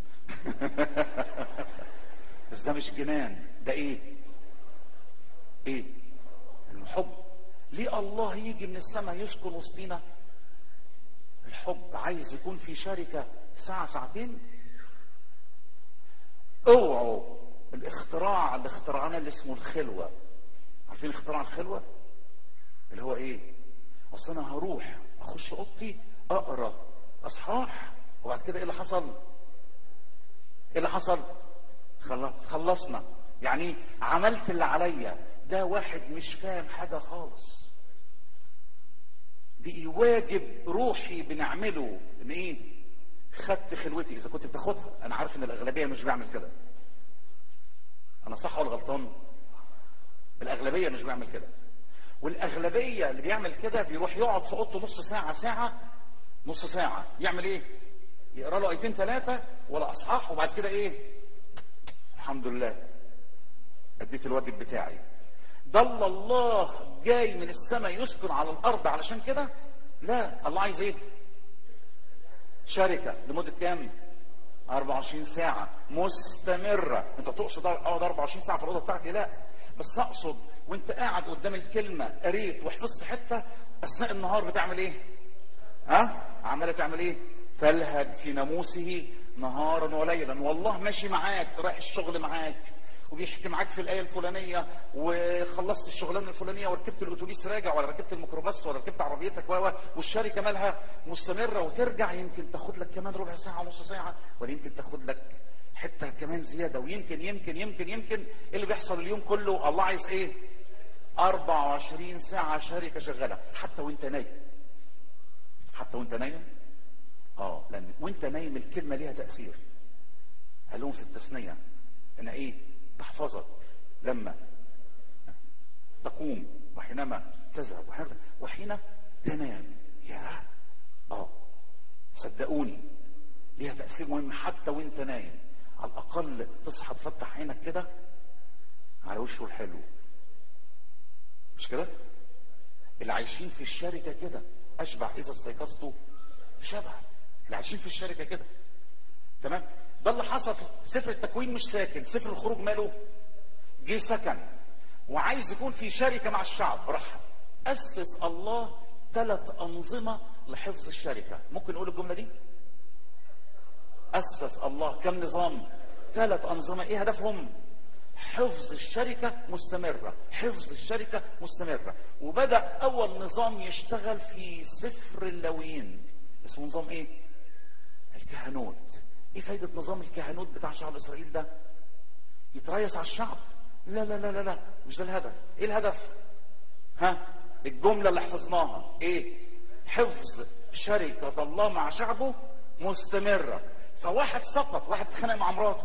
بس ده مش جنان ده ايه ايه الحب ليه الله يجي من السماء يسكن وسطينا الحب عايز يكون في شركة ساعة ساعتين اوعوا الاختراع اللي اخترعناه اللي اسمه الخلوة عارفين اختراع الخلوة اللي هو ايه اصل انا هروح اخش اوضتي اقرا اصحاح وبعد كده ايه اللي حصل ايه اللي حصل خلاص خلصنا يعني عملت اللي عليا ده واحد مش فاهم حاجة خالص بقي واجب روحي بنعمله ان ايه خدت خلوتي اذا كنت بتاخدها انا عارف ان الاغلبية مش بيعمل كده انا صح ولا غلطان الاغلبية مش بيعمل كده والاغلبية اللي بيعمل كده بيروح يقعد في اوضته نص ساعة ساعة نص ساعة يعمل ايه يقرا له ايتين ثلاثة ولا اصحاح وبعد كده ايه الحمد لله اديت الواجب بتاعي ضل الله جاي من السماء يسكن على الارض علشان كده لا الله عايز ايه شركة لمدة كام 24 ساعة مستمرة انت تقصد اقعد 24 ساعة في الأوضة بتاعتي لا بس اقصد وانت قاعد قدام الكلمة قريت وحفظت حتة اثناء النهار بتعمل ايه ها عمالة تعمل ايه تلهج في ناموسه نهارا وليلا والله ماشي معاك رايح الشغل معاك وبيحكي معاك في الايه الفلانيه وخلصت الشغلانه الفلانيه وركبت الاتوبيس راجع ولا ركبت الميكروباص ولا ركبت عربيتك و والشركه مالها مستمره وترجع يمكن تاخد لك كمان ربع ساعه نص ساعه ولا يمكن تاخد لك حته كمان زياده ويمكن يمكن يمكن يمكن ايه اللي بيحصل اليوم كله الله عايز ايه 24 ساعه شركه شغاله حتى وانت نايم حتى وانت نايم اه لان وانت نايم الكلمه ليها تاثير قال لهم في التثنيه ان ايه تحفظك لما تقوم وحينما تذهب وحين, وحين تنام يا اه صدقوني ليها تاثير مهم حتى وانت نايم على الاقل تصحى تفتح عينك كده على وشه الحلو مش كده اللي عايشين في الشركه كده اشبع اذا استيقظتوا شبع اللي عايشين في الشركه كده تمام ده اللي حصل سفر التكوين مش ساكن سفر الخروج ماله جه سكن وعايز يكون في شركه مع الشعب راح اسس الله ثلاث انظمه لحفظ الشركه ممكن نقول الجمله دي اسس الله كم نظام ثلاث انظمه ايه هدفهم حفظ الشركة مستمرة حفظ الشركة مستمرة وبدأ أول نظام يشتغل في سفر اللويين اسمه نظام إيه؟ الكهنوت ايه فايدة نظام الكهنوت بتاع شعب اسرائيل ده يتريث على الشعب لا لا لا لا لا مش ده الهدف ايه الهدف ها الجملة اللي حفظناها ايه حفظ شركة الله مع شعبه مستمرة فواحد سقط واحد اتخانق مع مراته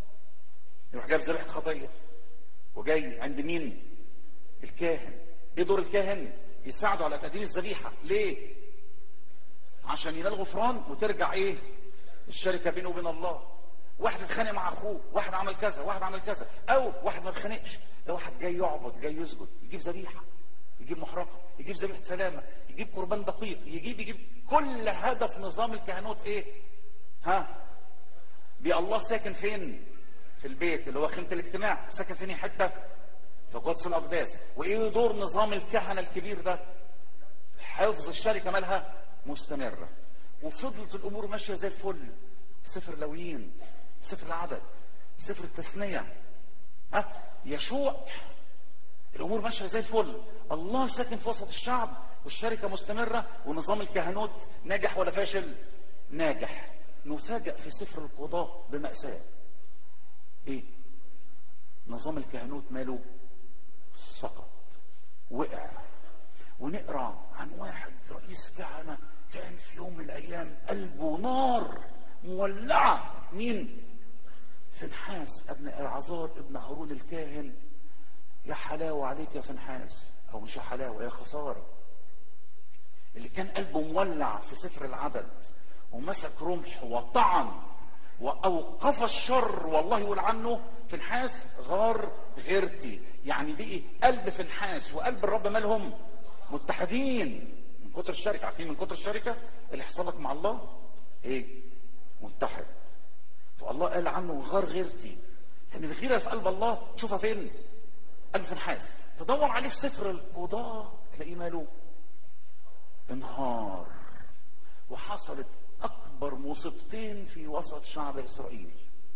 يروح جايب ذبيحة خطية وجاي عند مين الكاهن ايه دور الكاهن يساعده على تقديم الذبيحة ليه عشان ينال غفران وترجع ايه الشركة بينه وبين الله واحد اتخانق مع اخوه واحد عمل كذا واحد عمل كذا او واحد ما اتخانقش ده واحد جاي يعبد جاي يسجد يجيب ذبيحة يجيب محرقة يجيب ذبيحة سلامة يجيب قربان دقيق يجيب يجيب كل هدف نظام الكهنوت ايه ها بي الله ساكن فين في البيت اللي هو خيمة الاجتماع ساكن فين حتة في قدس الأقداس وإيه دور نظام الكهنة الكبير ده حفظ الشركة مالها مستمرة وفضلت الأمور ماشية زي الفل سفر لويين سفر العدد سفر التثنية ها يشوع الأمور ماشية زي الفل الله ساكن في وسط الشعب والشركة مستمرة ونظام الكهنوت ناجح ولا فاشل ناجح نفاجأ في سفر القضاء بمأساة ايه نظام الكهنوت ماله سقط وقع ونقرا عن واحد رئيس كهنه كان في يوم من الايام قلبه نار مولعه مين فنحاس ابن العذار ابن هارون الكاهن يا حلاوه عليك يا فنحاس او مش يا حلاوه يا خساره اللي كان قلبه مولع في سفر العدد ومسك رمح وطعن واوقف الشر والله يقول عنه فنحاس غار غيرتي يعني بقي قلب فنحاس وقلب الرب مالهم متحدين من كتر الشركه عارفين من كتر الشركه اللي حصل لك مع الله ايه متحد فالله قال عنه غار غيرتي يعني الغيره في قلب الله تشوفها فين قلب فنحاس تدور عليه في سفر القضاء تلاقيه ماله انهار وحصلت اكبر مصيبتين في وسط شعب اسرائيل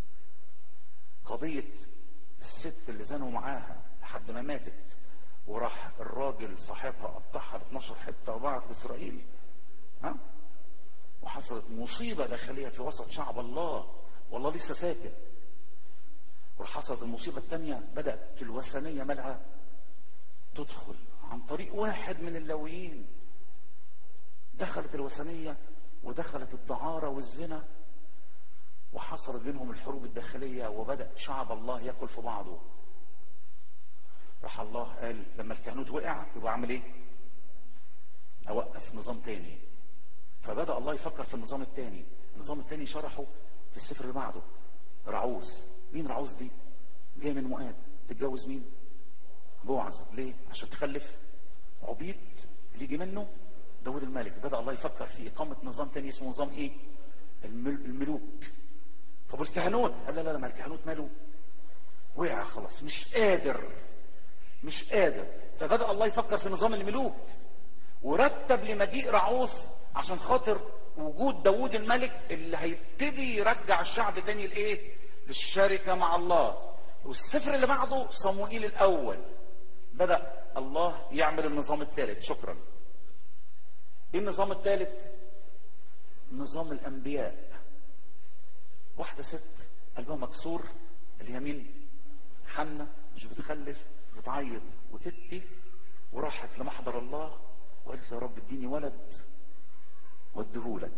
قضيه الست اللي زنوا معاها لحد ما ماتت وراح الراجل صاحبها قطعها ل 12 حته وبعت لاسرائيل ها وحصلت مصيبه داخليه في وسط شعب الله والله لسه ساكت وحصلت المصيبه الثانيه بدات الوثنيه مالها تدخل عن طريق واحد من اللويين دخلت الوثنيه ودخلت الدعاره والزنا وحصلت بينهم الحروب الداخليه وبدا شعب الله ياكل في بعضه راح الله قال لما الكهنوت وقع يبقى اعمل ايه اوقف نظام تاني فبدا الله يفكر في النظام التاني النظام التاني شرحه في السفر اللي بعده رعوز مين رعوز دي جاي من مؤاب تتجوز مين بوعز ليه عشان تخلف عبيد اللي يجي منه داود الملك بدا الله يفكر في اقامه نظام تاني اسمه نظام ايه المل- الملوك طب الكهنوت قال لا لا لا ما الكهنوت ماله وقع خلاص مش قادر مش قادر فبدا الله يفكر في نظام الملوك ورتب لمجيء رعوس عشان خاطر وجود داوود الملك اللي هيبتدي يرجع الشعب تاني لايه للشركه مع الله والسفر اللي بعده صموئيل الاول بدا الله يعمل النظام الثالث شكرا ايه النظام الثالث نظام الانبياء واحده ست قلبها مكسور اللي هي مين حنة مش بتخلف بتعيط وتبكي وراحت لمحضر الله وقالت له يا رب اديني ولد واديهولك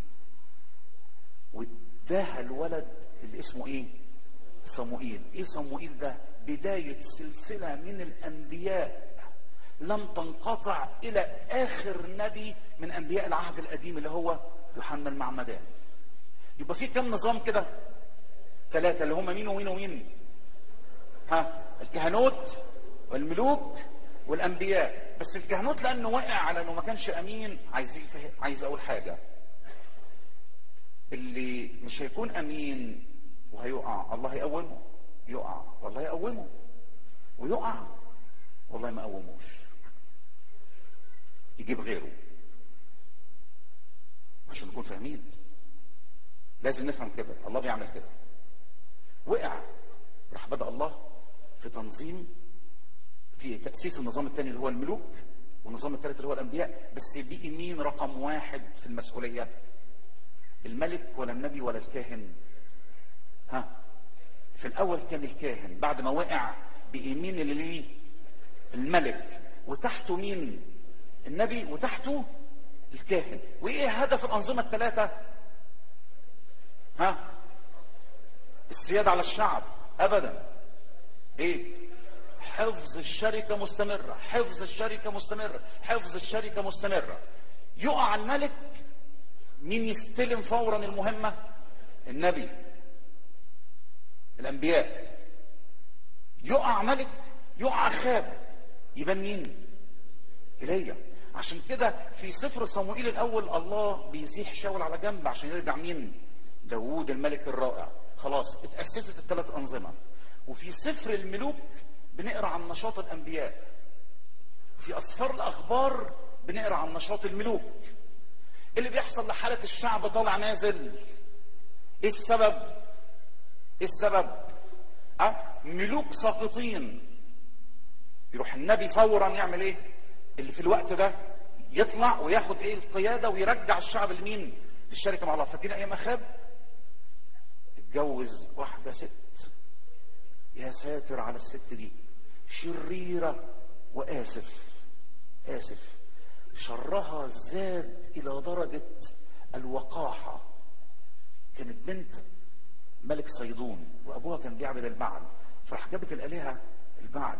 واداها الولد اللي اسمه ايه صموئيل ايه صموئيل ده بداية سلسلة من الانبياء لم تنقطع الى اخر نبي من انبياء العهد القديم اللي هو يوحنا المعمدان يبقى في كم نظام كده ثلاثة اللي هم مين ومين ومين ها الكهنوت والملوك والانبياء بس الكهنوت لانه وقع على انه ما كانش امين عايز يفهم عايز اقول حاجه اللي مش هيكون امين وهيقع الله هيقومه يقع والله يقومه ويقع والله ما قوموش يجيب غيره عشان نكون فاهمين لازم نفهم كده الله بيعمل كده وقع راح بدأ الله في تنظيم في تأسيس النظام الثاني اللي هو الملوك والنظام الثالث اللي هو الأنبياء بس بقي مين رقم واحد في المسؤولية الملك ولا النبي ولا الكاهن ها في الاول كان الكاهن بعد ما وقع بيمين اللي ليه الملك وتحته مين النبي وتحته الكاهن وايه هدف الانظمه الثلاثه ها السياده على الشعب ابدا ايه حفظ الشركه مستمره حفظ الشركه مستمره حفظ الشركه مستمره يقع الملك مين يستلم فورا المهمه النبي الانبياء يقع ملك يقع خاب يبان مين ايليا عشان كده في سفر صموئيل الاول الله بيزيح شاول على جنب عشان يرجع مين داوود الملك الرائع خلاص اتاسست الثلاث انظمه وفي سفر الملوك بنقرا عن نشاط الانبياء في اسفار الاخبار بنقرا عن نشاط الملوك إيه اللي بيحصل لحاله الشعب طالع نازل ايه السبب ايه السبب أه؟ ملوك ساقطين يروح النبي فورا يعمل ايه اللي في الوقت ده يطلع وياخد ايه القياده ويرجع الشعب لمين للشركه مع الله فاكرين ايام اخاب اتجوز واحده ست يا ساتر على الست دي شريره واسف اسف شرها زاد الى درجه الوقاحه كانت بنت ملك صيدون وابوها كان بيعبد البعل فراح جابت الالهه البعل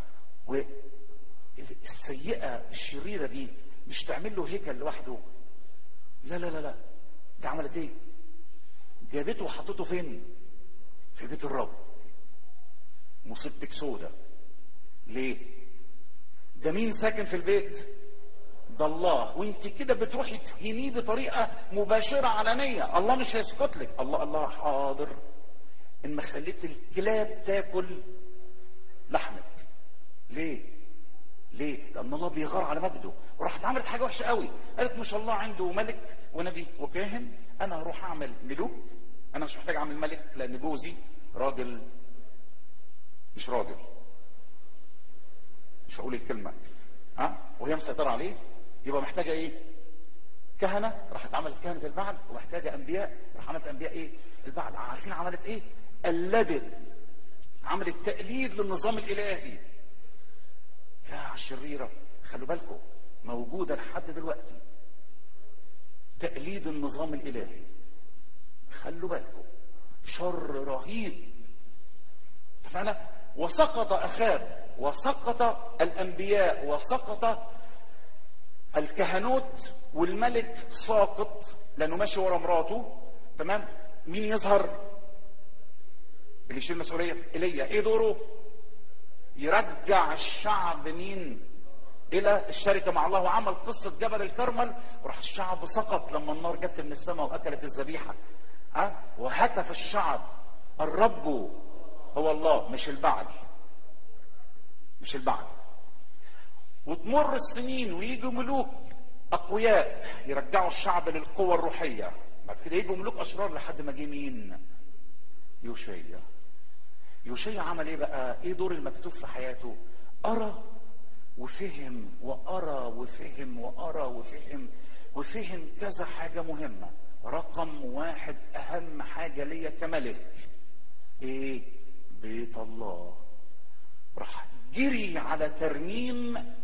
والسيئه الشريره دي مش تعمل له هيكل لوحده لا لا لا لا دي عملت ايه جابته وحطته فين في بيت الرب مصيبتك سودة ليه ده مين ساكن في البيت ده الله وانت كده بتروحي تهينيه بطريقه مباشره علنيه الله مش هيسكت لك الله الله حاضر ان ما خليت الكلاب تاكل لحمك ليه ليه لان الله بيغار على مجده وراحت عملت حاجه وحشه قوي قالت ما شاء الله عنده ملك ونبي وكاهن انا هروح اعمل ملوك انا مش محتاج اعمل ملك لان جوزي راجل مش راجل مش هقول الكلمه ها وهي مسيطره عليه يبقى محتاجه ايه كهنه راحت عملت كهنه البعل ومحتاجه انبياء راح عملت انبياء ايه البعل عارفين عملت ايه قلدت عملت تقليد للنظام الالهي يا الشريره خلوا بالكم موجوده لحد دلوقتي تقليد النظام الالهي خلوا بالكم شر رهيب اتفقنا وسقط اخاب وسقط الانبياء وسقط الكهنوت والملك ساقط لانه ماشي ورا مراته تمام مين يظهر اللي يشيل المسؤوليه ايليا ايه دوره يرجع الشعب مين الى الشركه مع الله وعمل قصه جبل الكرمل وراح الشعب سقط لما النار جت من السماء واكلت الذبيحه ها وهتف الشعب الرب هو الله مش البعل مش البعل وتمر السنين ويجوا ملوك اقوياء يرجعوا الشعب للقوة الروحية بعد كده يجوا ملوك اشرار لحد ما جه مين يوشيا يوشيا عمل ايه بقى ايه دور المكتوب في حياته ارى وفهم وارى وفهم وارى وفهم وفهم كذا حاجة مهمة رقم واحد اهم حاجة ليا كملك ايه بيت الله راح جري على ترميم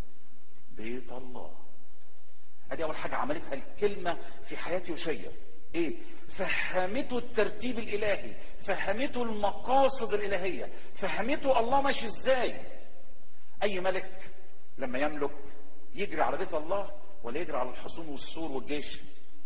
بيت الله ادي اول حاجه عملتها الكلمه في حياه يوشيا ايه فهمته الترتيب الالهي فهمته المقاصد الالهيه فهمته الله ماشي ازاي اي ملك لما يملك يجري على بيت الله ولا يجري على الحصون والسور والجيش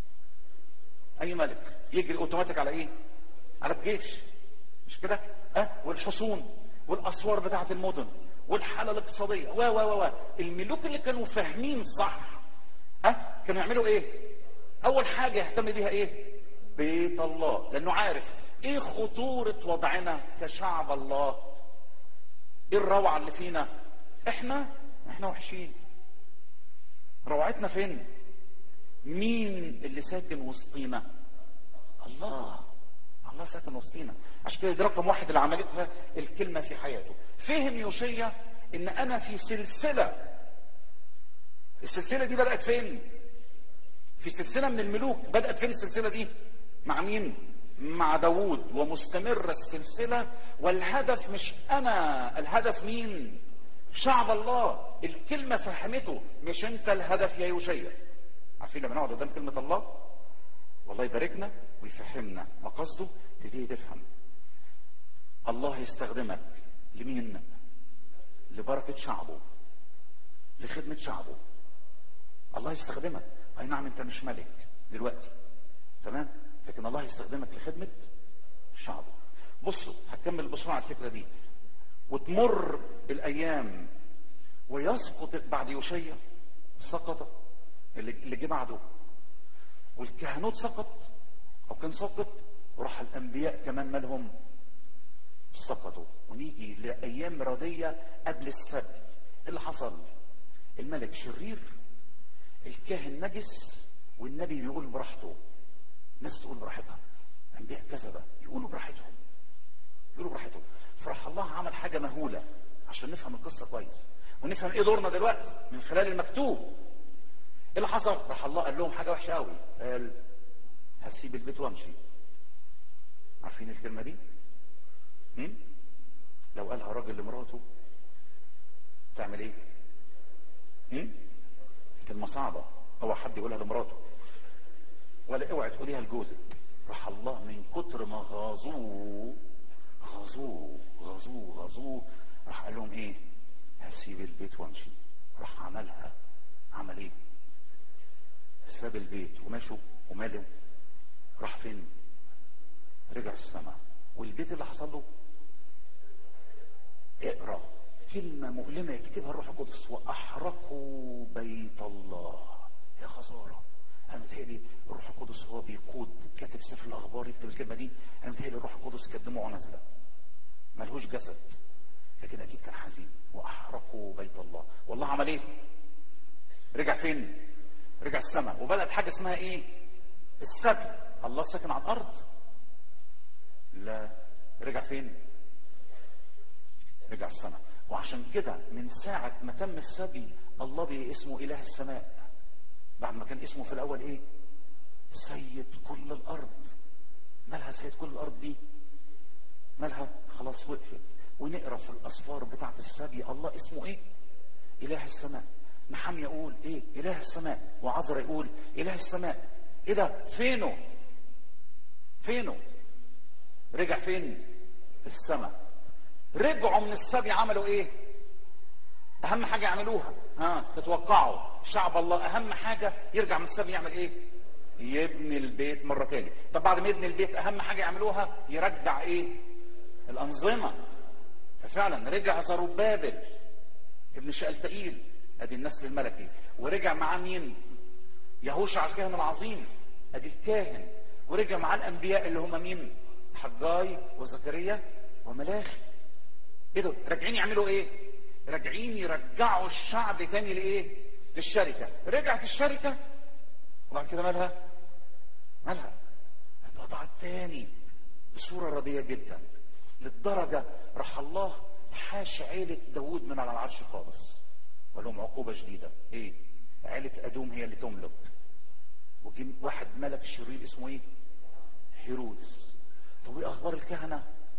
اي ملك يجري اوتوماتيك على ايه على الجيش مش كده اه والحصون والاسوار بتاعه المدن والحاله الاقتصاديه و و و الملوك اللي كانوا فاهمين صح ها كانوا يعملوا ايه اول حاجه يهتم بيها ايه بيت الله لانه عارف ايه خطوره وضعنا كشعب الله ايه الروعه اللي فينا احنا احنا وحشين روعتنا فين مين اللي ساكن وسطينا الله الله ساكن وسطينا عشان كده دي رقم واحد اللي عملتها الكلمه في حياته فهم يوشيا ان انا في سلسله السلسله دي بدات فين في سلسله من الملوك بدات فين السلسله دي مع مين مع داوود ومستمره السلسله والهدف مش انا الهدف مين شعب الله الكلمه فهمته مش انت الهدف يا يوشيا عارفين لما نقعد قدام كلمه الله والله يباركنا ويفهمنا مقصده تبتدي تفهم الله يستخدمك لمين لبركه شعبه لخدمه شعبه الله يستخدمك اي نعم انت مش ملك دلوقتي تمام لكن الله يستخدمك لخدمه شعبه بصوا هكمل بسرعه الفكره دي وتمر الايام ويسقط بعد يوشيا سقط اللي اللي جه بعده والكهنوت سقط او كان سقط وراح الانبياء كمان مالهم سقطوا ونيجي لايام رديه قبل السبي إيه اللي حصل الملك شرير الكاهن نجس والنبي بيقول براحته ناس تقول براحتها انبياء كذبه يقولوا براحتهم يقولوا براحتهم فراح الله عمل حاجه مهوله عشان نفهم القصه كويس ونفهم ايه دورنا دلوقتي من خلال المكتوب ايه اللي حصل راح الله قال لهم حاجه وحشه قوي قال هسيب البيت وامشي عارفين الكلمه دي هم؟ لو قالها راجل لمراته تعمل ايه هم؟ كلمه صعبه هو حد يقولها لمراته ولا اوعي تقوليها لجوزك راح الله من كتر ما غاظوه غاظوه غاظوه غاظوه راح قال لهم ايه هسيب البيت وامشي راح عملها عمل ايه ساب البيت ومشوا وماله راح فين رجع السماء والبيت اللي حصل له اقرا كلمة مؤلمة يكتبها الروح القدس وأحرقوا بيت الله يا خسارة أنا متهيألي الروح القدس هو بيقود كاتب سفر الأخبار يكتب الكلمة دي أنا متهيألي الروح القدس كانت دموعه نازلة ملهوش جسد لكن أكيد كان حزين وأحرقوا بيت الله والله عمل إيه؟ رجع فين؟ رجع السماء وبدأت حاجة اسمها إيه؟ السبي الله ساكن على الأرض لا رجع فين؟ رجع السماء وعشان كده من ساعة ما تم السبي الله بقى اسمه إله السماء بعد ما كان اسمه في الأول إيه؟ سيد كل الأرض مالها سيد كل الأرض دي؟ مالها خلاص وقفت ونقرا في الأسفار بتاعة السبي الله اسمه إيه؟ إله السماء نحم يقول إيه؟ إله السماء وعذرا يقول إله السماء إيه ده؟ فينه؟ فينه؟ رجع فين؟ السماء رجعوا من السبي عملوا ايه اهم حاجه يعملوها ها تتوقعوا شعب الله اهم حاجه يرجع من السبي يعمل ايه يبني البيت مره تاني طب بعد ما يبني البيت اهم حاجه يعملوها يرجع ايه الانظمه ففعلا رجع زروبابل ابن شألتئيل ادي النسل الملكي ورجع معاه مين يهوشع الكاهن العظيم ادي الكاهن ورجع معاه الانبياء اللي هم مين حجاي وزكريا وملاخي ايه ده راجعين يعملوا ايه راجعين يرجعوا الشعب تاني لايه للشركه رجعت الشركه وبعد كده مالها مالها اتقطعت تاني بصوره رديه جدا للدرجه راح الله حاش عيله داوود من على العرش خالص ولهم عقوبه شديده ايه عيله ادوم هي اللي تملك وجي واحد ملك شرير اسمه ايه هيرودس طب ايه اخبار الكهنه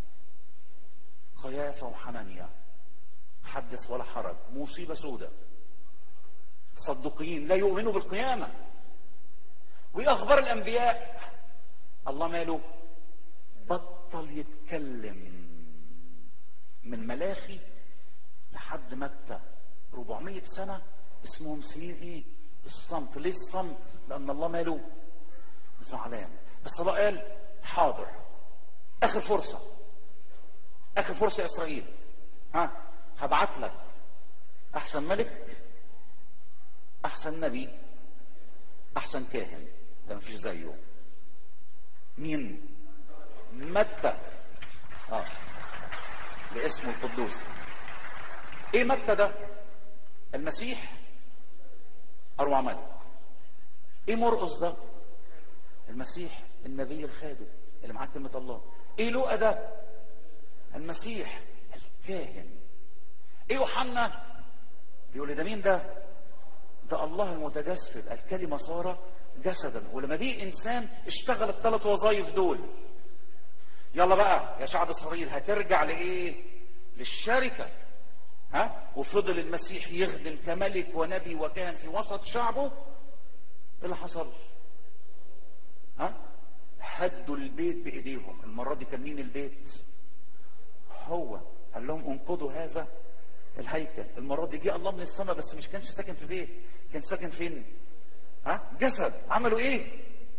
قيافة وحنانيا حدث ولا حرج مصيبة سودة صدقين لا يؤمنوا بالقيامة وإيه أخبار الأنبياء الله ماله بطل يتكلم من ملاخي لحد متى 400 سنة اسمهم سنين ايه الصمت ليه الصمت لأن الله ماله زعلان بس الله قال حاضر آخر فرصة اخر فرصه يا اسرائيل ها هبعت لك احسن ملك احسن نبي احسن كاهن ده مفيش زيه مين متى اه باسمه القدوس ايه متى ده المسيح اروع ملك ايه مرقص ده المسيح النبي الخادم اللي معاه كلمه الله ايه لوقا ده المسيح الكاهن ايه يوحنا بيقول لي ده مين ده ده الله المتجسد الكلمة صار جسدا ولما بيه انسان اشتغل الثلاث وظائف دول يلا بقى يا شعب اسرائيل هترجع لايه للشركه ها وفضل المسيح يخدم كملك ونبي وكان في وسط شعبه ايه اللي حصل ها هدوا البيت بايديهم المره دي كان مين البيت هو قال لهم انقضوا هذا الهيكل المره دي جه الله من السماء بس مش كانش ساكن في بيت كان ساكن فين ها جسد عملوا ايه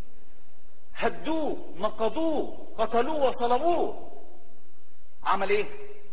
هدوه نقضوه قتلوه وصلبوه عمل ايه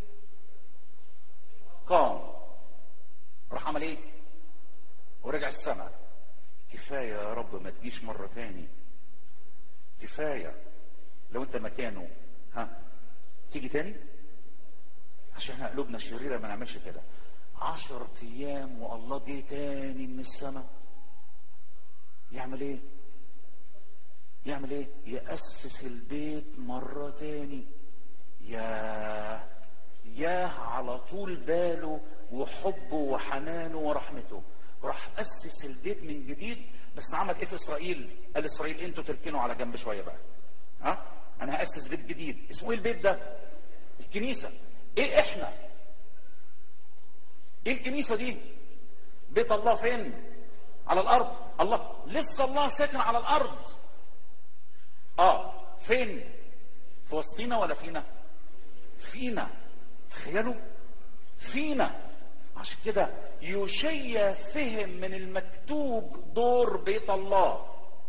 قام راح عمل ايه ورجع السماء كفايه يا رب ما تجيش مره تاني كفايه لو انت مكانه ها تيجي تاني عشان احنا قلوبنا الشريره ما نعملش كده عشر ايام والله جه تاني من السماء يعمل ايه يعمل ايه يأسس البيت مرة تاني يا ياه على طول باله وحبه وحنانه ورحمته راح أسس البيت من جديد بس عمل ايه في اسرائيل قال اسرائيل انتوا تركنوا على جنب شوية بقى ها انا هأسس بيت جديد اسمه ايه البيت ده الكنيسة ايه احنا ايه الكنيسة دي بيت الله فين على الارض الله لسه الله ساكن على الارض اه فين في وسطينا ولا فينا فينا تخيلوا فينا عشان كده يوشيا فهم من المكتوب دور بيت الله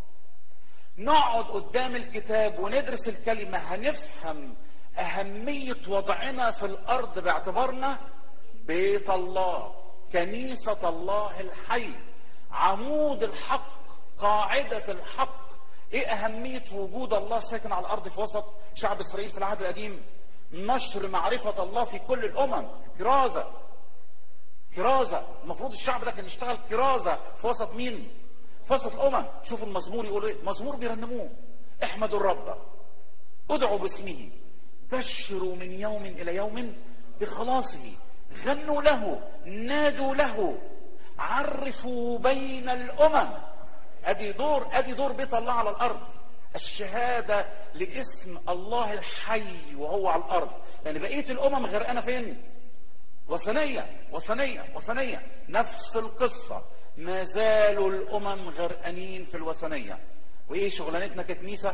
نقعد قدام الكتاب وندرس الكلمة هنفهم أهمية وضعنا في الأرض باعتبارنا بيت الله كنيسة الله الحي عمود الحق قاعدة الحق ايه اهمية وجود الله ساكن على الارض في وسط شعب اسرائيل في العهد القديم نشر معرفة الله في كل الامم كرازة كرازة المفروض الشعب ده كان يشتغل كرازة في وسط مين في وسط الامم شوفوا المزمور يقولوا ايه مزمور بيرنموه احمدوا الرب ادعوا باسمه بشروا من يوم الى يوم بخلاصه غنوا له نادوا له عرفوا بين الامم ادي دور ادي دور بيت الله على الارض الشهاده لاسم الله الحي وهو على الارض لان بقيه الامم غرقانه فين وثنيه وثنيه وثنيه نفس القصه ما زالوا الامم غرقانين في الوثنيه وايه شغلانتنا ككنيسه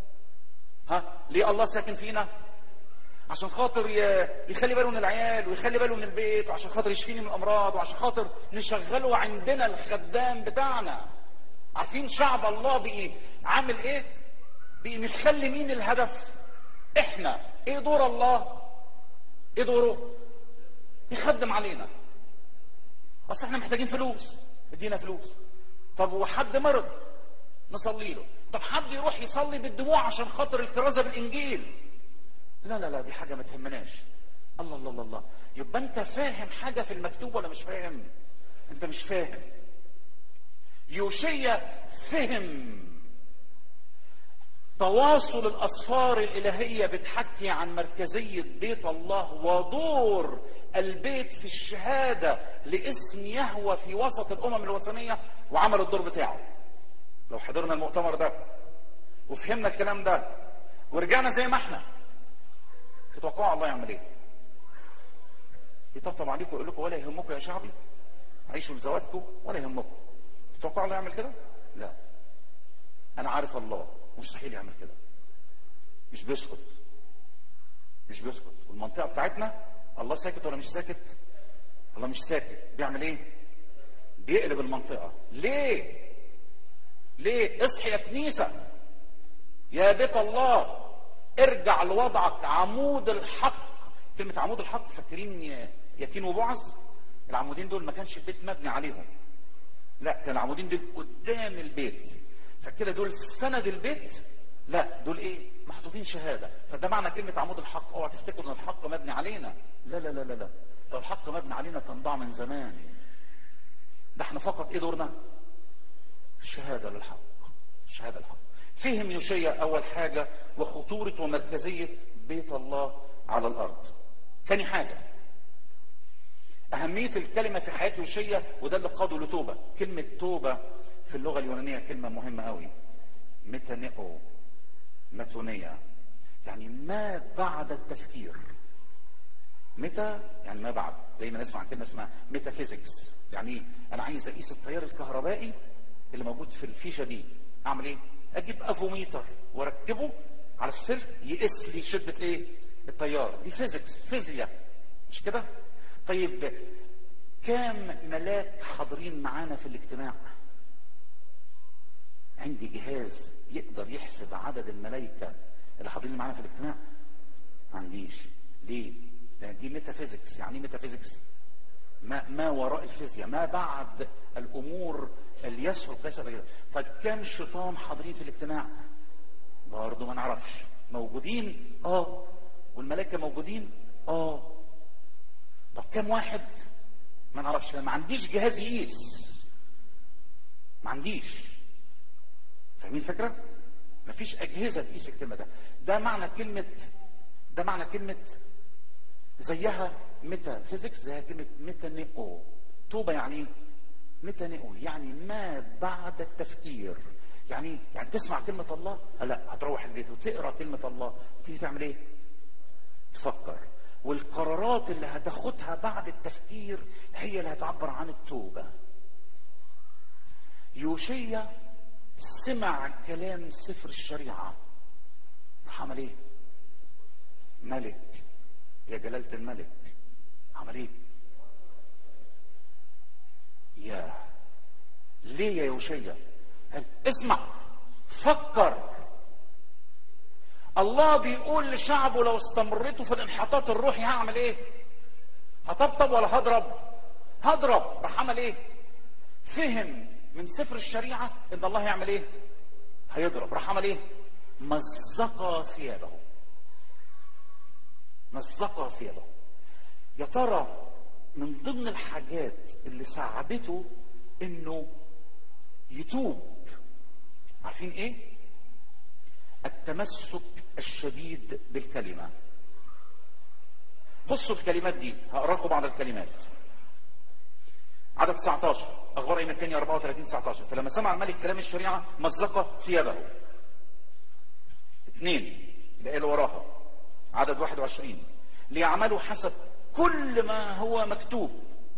ها ليه الله ساكن فينا عشان خاطر يخلي باله من العيال ويخلي باله من البيت وعشان خاطر يشفيني من الامراض وعشان خاطر نشغله عندنا الخدام بتاعنا عارفين شعب الله بقي عامل ايه بقي مخلي مين الهدف احنا ايه دور الله ايه دوره يخدم علينا اصل احنا محتاجين فلوس ادينا فلوس طب وحد مرض نصلي له طب حد يروح يصلي بالدموع عشان خاطر الكرازه بالانجيل لا لا لا دي حاجه ما تهمناش الله الله الله الله يبقى انت فاهم حاجه في المكتوب ولا مش فاهم انت مش فاهم يوشيا فهم تواصل الاسفار الالهيه بتحكي عن مركزيه بيت الله ودور البيت في الشهاده لاسم يهوى في وسط الامم الوثنيه وعمل الدور بتاعه لو حضرنا المؤتمر ده وفهمنا الكلام ده ورجعنا زي ما احنا تتوقعوا الله يعمل ايه يطبطب عليكم ويقول لكم ولا يهمكم يا شعبي عيشوا لزواتكم ولا يهمكم تتوقعوا الله يعمل كده لا انا عارف الله مستحيل يعمل كده مش بيسكت مش بيسكت والمنطقه بتاعتنا الله ساكت ولا مش ساكت الله مش ساكت بيعمل ايه بيقلب المنطقه ليه ليه اصحي يا كنيسه يا بيت الله ارجع لوضعك عمود الحق كلمة عمود الحق فاكرين يكين وبعز العمودين دول ما كانش البيت مبني عليهم لا كان العمودين دول قدام البيت فكده دول سند البيت لا دول ايه محطوطين شهاده فده معنى كلمه عمود الحق اوعى تفتكروا ان الحق مبني علينا لا لا لا لا لا لو الحق مبني علينا كان ضاع من زمان ده احنا فقط ايه دورنا الشهاده للحق الشهاده للحق فهم يوشيا اول حاجه وخطوره ومركزيه بيت الله على الارض ثاني حاجه أهمية الكلمة في حياة يوشيا وده اللي قاده لتوبة كلمة توبة في اللغه اليونانيه كلمه مهمه قوي ميتانيو ماتونيا يعني ما بعد التفكير متى يعني ما بعد دايما نسمع كلمه اسمها ميتافيزيكس يعني ايه انا عايز اقيس التيار الكهربائي اللي موجود في الفيشه دي اعمل ايه اجيب افوميتر واركبه على السلك يقيس لي شده ايه التيار دي فيزيكس فيزياء مش كده طيب كام ملاك حاضرين معانا في الاجتماع عندي جهاز يقدر يحسب عدد الملائكه اللي حاضرين معانا في الاجتماع ما عنديش ليه لان دي ميتافيزيكس يعني ايه ميتافيزيكس ما ما وراء الفيزياء ما بعد الامور اللي يسهل قياسها كده طيب كم شيطان حاضرين في الاجتماع برضه ما نعرفش موجودين اه والملائكه موجودين اه طب كم واحد ما نعرفش ما عنديش جهاز يقيس ما عنديش فاهمين الفكره مفيش اجهزه تقيس الكلمه ده ده معنى كلمه ده معنى كلمه زيها ميتا فيزيكس زيها كلمه ميتانيو توبه يعني ايه ميتانيو يعني ما بعد التفكير يعني يعني تسمع كلمه الله لا هتروح البيت وتقرا كلمه الله وتيجي تعمل ايه تفكر والقرارات اللي هتاخدها بعد التفكير هي اللي هتعبر عن التوبه يوشيا سمع كلام سفر الشريعه راح عمل ايه ملك يا جلالة الملك عمل ايه يا ليه يا يوشيا قال اسمع فكر الله بيقول لشعبه لو استمرتوا في الانحطاط الروحي هعمل ايه هطبطب ولا هضرب هضرب راح عمل ايه فهم من سفر الشريعه ان الله هيعمل ايه هيضرب راح عمل ايه مزق ثيابه مزق ثيابه يا ترى من ضمن الحاجات اللي ساعدته انه يتوب عارفين ايه التمسك الشديد بالكلمه بصوا الكلمات دي هقرا لكم بعض الكلمات عدد 19 اخبار ايام الثانيه 34 19 فلما سمع الملك كلام الشريعه مزق ثيابه اثنين الايه اللي وراها عدد 21 ليعملوا حسب كل ما هو مكتوب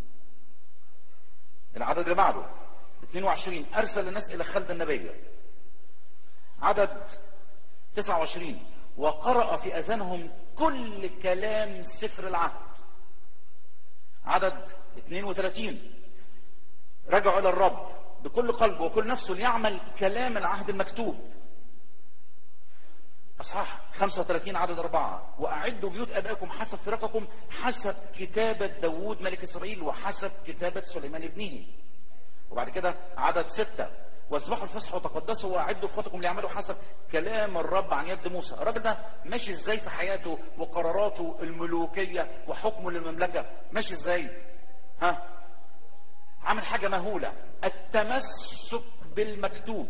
العدد اللي بعده 22 ارسل الناس الى خلد النبيه عدد 29 وقرأ في اذانهم كل كلام سفر العهد عدد 32 رجعوا الى الرب بكل قلبه وكل نفسه ليعمل كلام العهد المكتوب اصحاح 35 عدد أربعة وأعدوا بيوت أبائكم حسب فرقكم حسب كتابة داوود ملك إسرائيل وحسب كتابة سليمان ابنه وبعد كده عدد ستة واذبحوا الفصح وتقدسوا واعدوا اخواتكم ليعملوا حسب كلام الرب عن يد موسى الراجل ده ماشي ازاي في حياته وقراراته الملوكيه وحكمه للمملكه ماشي ازاي ها عامل حاجه مهوله التمسك بالمكتوب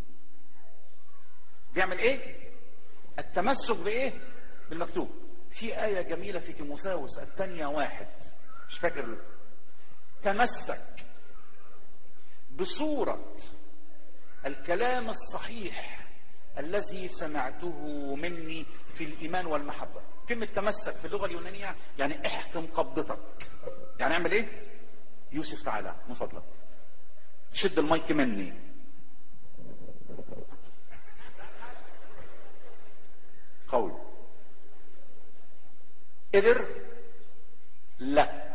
بيعمل ايه التمسك بايه بالمكتوب في آية جميلة في تيموثاوس الثانية واحد مش فاكر تمسك بصورة الكلام الصحيح الذي سمعته مني في الإيمان والمحبة كلمة تمسك في اللغة اليونانية يعني احكم قبضتك يعني اعمل ايه يوسف تعالى من فضلك شد المايك مني قول قدر لا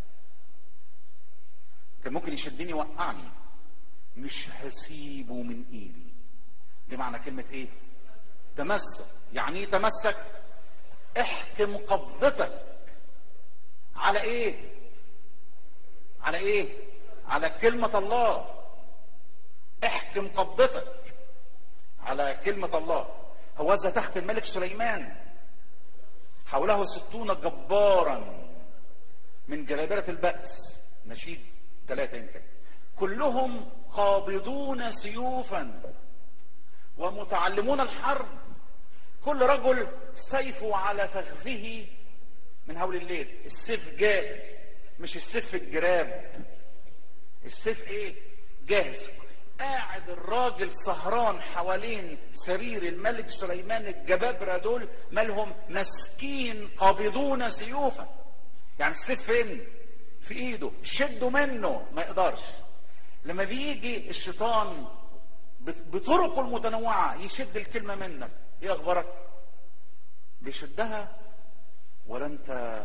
كان ممكن يشدني يوقعني مش هسيبه من ايدي دي معنى كلمة ايه تمسك يعني ايه تمسك احكم قبضتك على ايه على ايه على كلمة الله احكم قبضتك على كلمة الله هوذا تحت الملك سليمان حوله ستون جبارا من جلابرة البأس نشيد ثلاثة يمكن كلهم قابضون سيوفا ومتعلمون الحرب كل رجل سيفه على فخذه من هول الليل السيف جاهز مش السيف في الجراب السيف ايه جاهز قاعد الراجل سهران حوالين سرير الملك سليمان الجبابرة دول مالهم مسكين قابضون سيوفا يعني السيف فين في ايده شدوا منه ما يقدرش لما بيجي الشيطان بت- بطرقه المتنوعة يشد الكلمة منك ايه اخبارك بيشدها ولا انت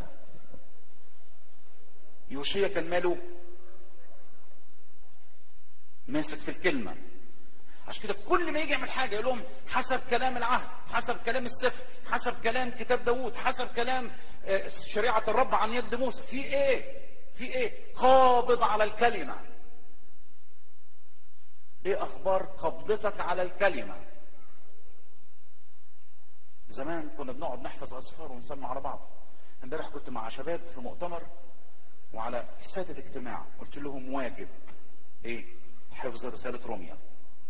يوشيا كان ماله ماسك في الكلمة عشان كده كل ما يجي يعمل حاجة يقول لهم حسب كلام العهد حسب كلام السفر حسب كلام كتاب داوود حسب كلام آه، شريعة الرب عن يد موسى في ايه في ايه قابض على الكلمة ايه اخبار قبضتك على الكلمة زمان كنا بنقعد نحفظ اسفار ونسمع على بعض امبارح كنت مع شباب في مؤتمر وعلى سادة اجتماع قلت لهم واجب ايه حفظ رسالة روميا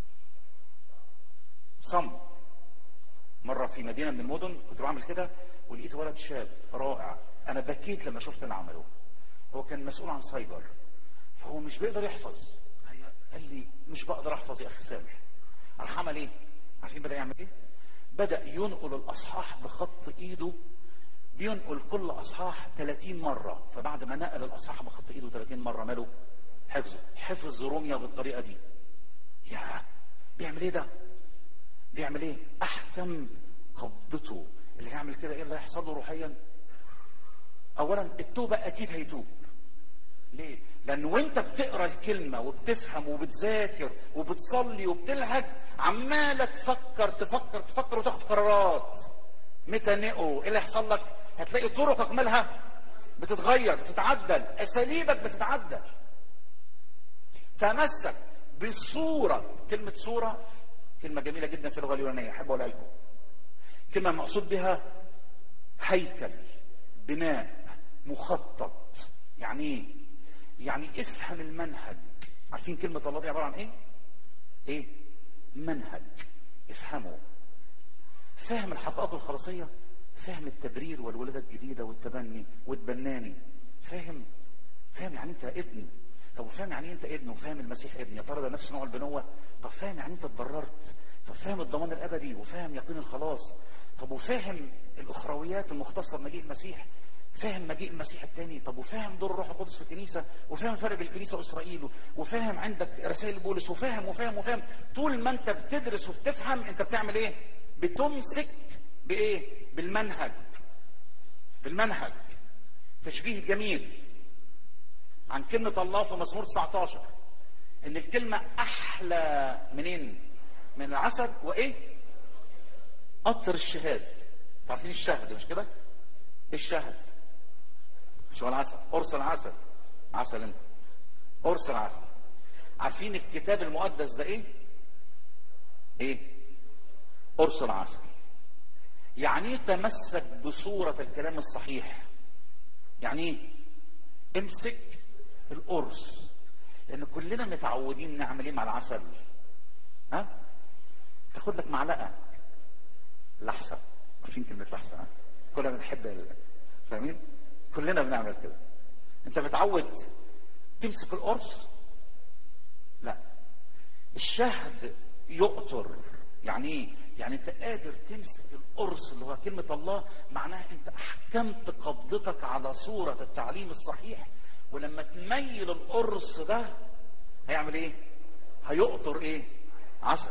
صم مرة في مدينة من المدن كنت بعمل كده ولقيت ولد شاب رائع انا بكيت لما شفت اللي عمله هو كان مسؤول عن سايبر فهو مش بيقدر يحفظ هي- قال لي مش بقدر احفظ يا اخي سامح راح عمل ايه عارفين بدا يعمل ايه بدا ينقل الاصحاح بخط ايده بينقل كل اصحاح 30 مره فبعد ما نقل الاصحاح بخط ايده 30 مره ماله حفظه حفظ روميا بالطريقه دي يا بيعمل ايه ده بيعمل ايه احكم قبضته اللي هيعمل كده ايه اللي هيحصل له روحيا اولا التوبه اكيد هيتوب ليه لان وانت بتقرا الكلمه وبتفهم وبتذاكر وبتصلي وبتلهج عماله تفكر تفكر تفكر وتاخد قرارات متى نقوا ايه اللي هيحصل لك هتلاقي طرقك مالها بتتغير بتتعدل اساليبك بتتعدل تمسك بصوره كلمه صوره كلمه جميله جدا في اللغه اليونانيه احب اقولها لكم كلمه مقصود بها هيكل بناء مخطط يعني ايه يعني افهم المنهج عارفين كلمه الله دي عباره عن ايه ايه منهج افهمه فاهم الحقائق الخلاصيه فاهم التبرير والولاده الجديده والتبني والتبناني فاهم فاهم يعني انت ابن طب وفاهم يعني إيه انت ابن وفاهم المسيح ابن يا ترى ده نفس نوع البنوه طب فاهم يعني انت اتبررت طب فاهم الضمان الابدي وفاهم يقين الخلاص طب وفاهم الاخرويات المختصه بمجيء المسيح فاهم مجيء المسيح الثاني طب وفاهم دور الروح القدس في الكنيسه وفاهم الفرق بين الكنيسه واسرائيل وفاهم عندك رسائل بولس وفاهم وفاهم وفاهم طول ما انت بتدرس وبتفهم انت بتعمل ايه بتمسك بايه بالمنهج بالمنهج تشبيه جميل عن كلمة الله في مزمور 19 ان الكلمة احلى منين من العسل وايه قطر الشهاد عارفين الشهد مش كده ايه الشهد مش هو العسل قرص العسل عسل انت قرص العسل عارفين الكتاب المقدس ده ايه ايه قرص العسل يعني ايه تمسك بصورة الكلام الصحيح يعني ايه امسك القرص لان كلنا متعودين نعمل ايه مع العسل ها تاخد لك معلقه لحسه عارفين كلمه لحسه ها كلنا بنحب ال- فاهمين كلنا بنعمل كده انت متعود تمسك القرص لا الشهد يقطر يعني ايه يعني انت قادر تمسك القرص اللي هو كلمة الله معناها انت احكمت قبضتك على صورة التعليم الصحيح ولما تميل القرص ده هيعمل ايه هيقطر ايه عسل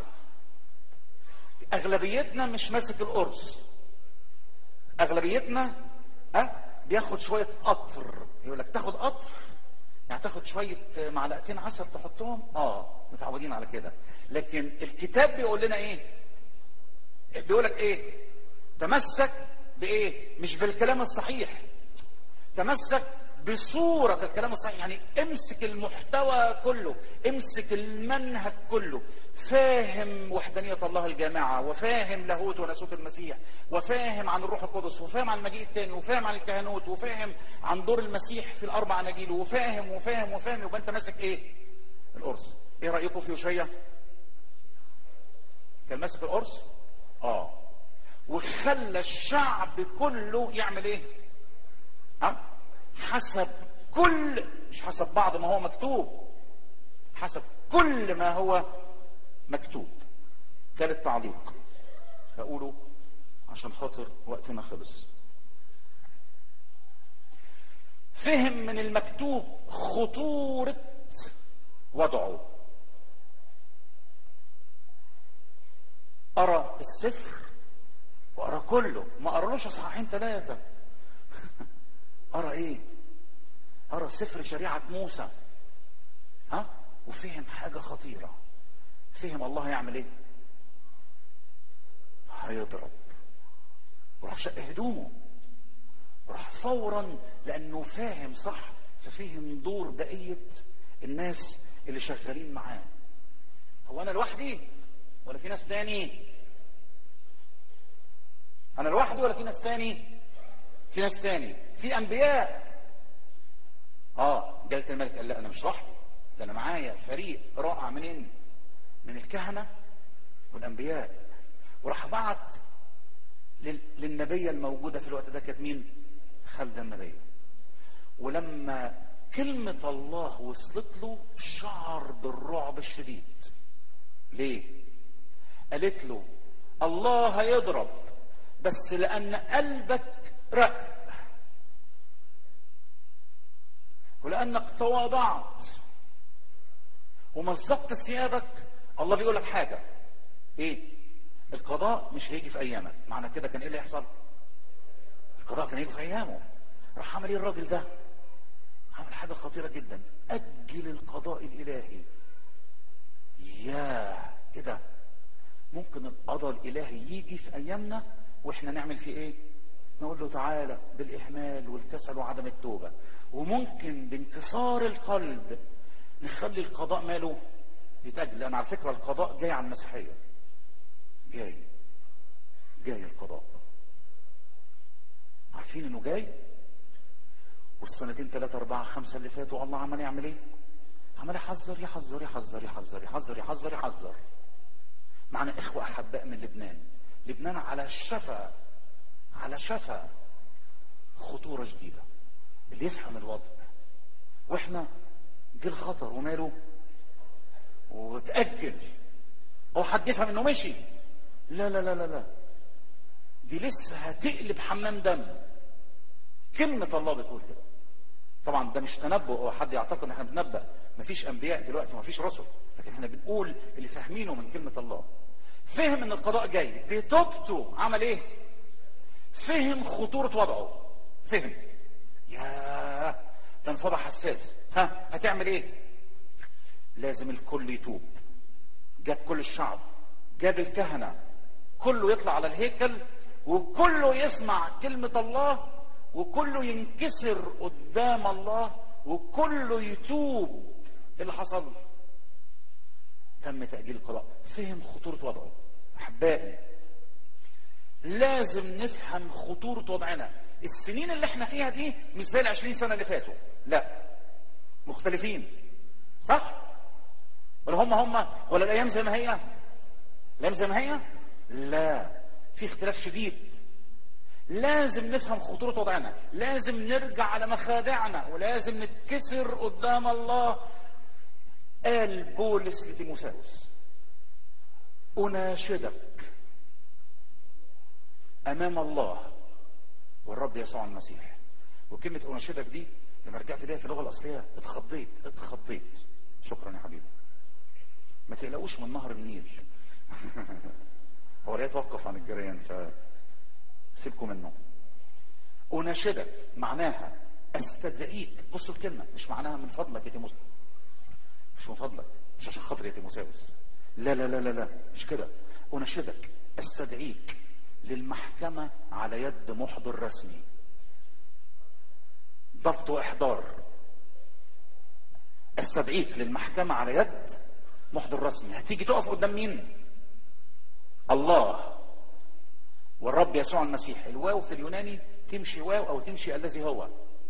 اغلبيتنا مش ماسك القرص اغلبيتنا ها بياخد شويه قطر يقول لك تاخد قطر يعني تاخد شويه معلقتين عسل تحطهم اه متعودين على كده لكن الكتاب بيقول لنا ايه بيقول لك ايه تمسك بايه مش بالكلام الصحيح تمسك بصورة الكلام الصحيح يعني امسك المحتوى كله امسك المنهج كله فاهم وحدانية الله الجامعة وفاهم لاهوت وناسوت المسيح وفاهم عن الروح القدس وفاهم عن المجيء الثاني وفاهم عن الكهنوت وفاهم عن دور المسيح في الأربع أناجيل وفاهم وفاهم وفاهم يبقى أنت ماسك إيه؟ القرص إيه رأيكم في يوشيا؟ كان ماسك القرص؟ آه وخلى الشعب كله يعمل إيه؟ ها؟ حسب كل مش حسب بعض ما هو مكتوب حسب كل ما هو مكتوب ثالث تعليق هقوله عشان خاطر وقتنا خلص فهم من المكتوب خطورة وضعه أرى السفر وأرى كله ما أرالوش أصحاحين ثلاثة أرى إيه؟ أرى سفر شريعة موسى ها؟ وفهم حاجة خطيرة فهم الله يعمل إيه؟ هيضرب وراح شق هدومه راح فورا لانه فاهم صح ففهم دور بقيه الناس اللي شغالين معاه هو انا لوحدي ولا في ناس تاني انا لوحدي ولا في ناس تاني في ناس تاني في انبياء اه جلالة الملك قال لا انا مش لوحدي ده انا معايا فريق رائع منين من الكهنه والانبياء وراح بعت لل- للنبيه الموجوده في الوقت ده كانت مين خالده النبيه ولما كلمه الله وصلت له شعر بالرعب الشديد ليه قالت له الله هيضرب بس لان قلبك رق ولانك تواضعت ومزقت ثيابك الله بيقول لك حاجه ايه القضاء مش هيجي في ايامك معنى كده كان ايه اللي يحصل القضاء كان هيجي في ايامه راح عمل ايه الراجل ده عمل حاجه خطيره جدا اجل القضاء الالهي يا ايه ده ممكن القضاء الالهي يجي في ايامنا واحنا نعمل فيه ايه نقول له تعالى بالاهمال والكسل وعدم التوبه وممكن بانكسار القلب نخلي القضاء ماله يتاجل لان على فكره القضاء جاي عن المسيحيه جاي جاي القضاء عارفين انه جاي والسنتين ثلاثة أربعة خمسة اللي فاتوا الله عمال يعمل إيه؟ عمال يحذر يحذر يحذر يحذر يحذر يحذر يحذر معنا إخوة أحباء من لبنان لبنان على شفا على شفا خطورة جديدة اللي يفهم الوضع واحنا جه الخطر وماله وتأجل هو حد يفهم انه مشي لا لا لا لا لا دي لسه هتقلب حمام دم كلمة الله بتقول كده طبعا ده مش تنبؤ او حد يعتقد ان احنا بننبأ مفيش انبياء دلوقتي مفيش رسل لكن احنا بنقول اللي فاهمينه من كلمة الله فهم ان القضاء جاي بتوبته عمل ايه فهم خطورة وضعه فهم يا ده انفضح حساس ها هتعمل ايه لازم الكل يتوب جاب كل الشعب جاب الكهنة كله يطلع على الهيكل وكله يسمع كلمة الله وكله ينكسر قدام الله وكله يتوب إيه اللي حصل تم تأجيل القضاء فهم خطورة وضعه أحبائي لازم نفهم خطورة وضعنا السنين اللي احنا فيها دي مش زي العشرين سنة اللي فاتوا لا مختلفين صح ولا هم هم ولا الايام زي ما هي الايام زي ما هي لا في اختلاف شديد لازم نفهم خطورة وضعنا لازم نرجع على مخادعنا ولازم نتكسر قدام الله قال بولس لتيموساوس أناشدك أمام الله والرب يسوع المسيح وكلمة أناشدك دي لما رجعت ليها في اللغة الأصلية اتخضيت اتخضيت شكرا يا حبيبي ما تقلقوش من نهر النيل هو لا يتوقف عن الجريان ف سيبكم منه أناشدك معناها استدعيك بصوا الكلمة مش معناها من فضلك يا تيموساوس مش من فضلك مش عشان خاطر يا تيموساوس لا لا لا لا لا مش كده أناشدك استدعيك للمحكمة على يد محضر رسمي ضبط وإحضار استدعيك للمحكمة على يد محضر رسمي هتيجي تقف قدام مين الله والرب يسوع المسيح الواو في اليوناني تمشي واو او تمشي الذي هو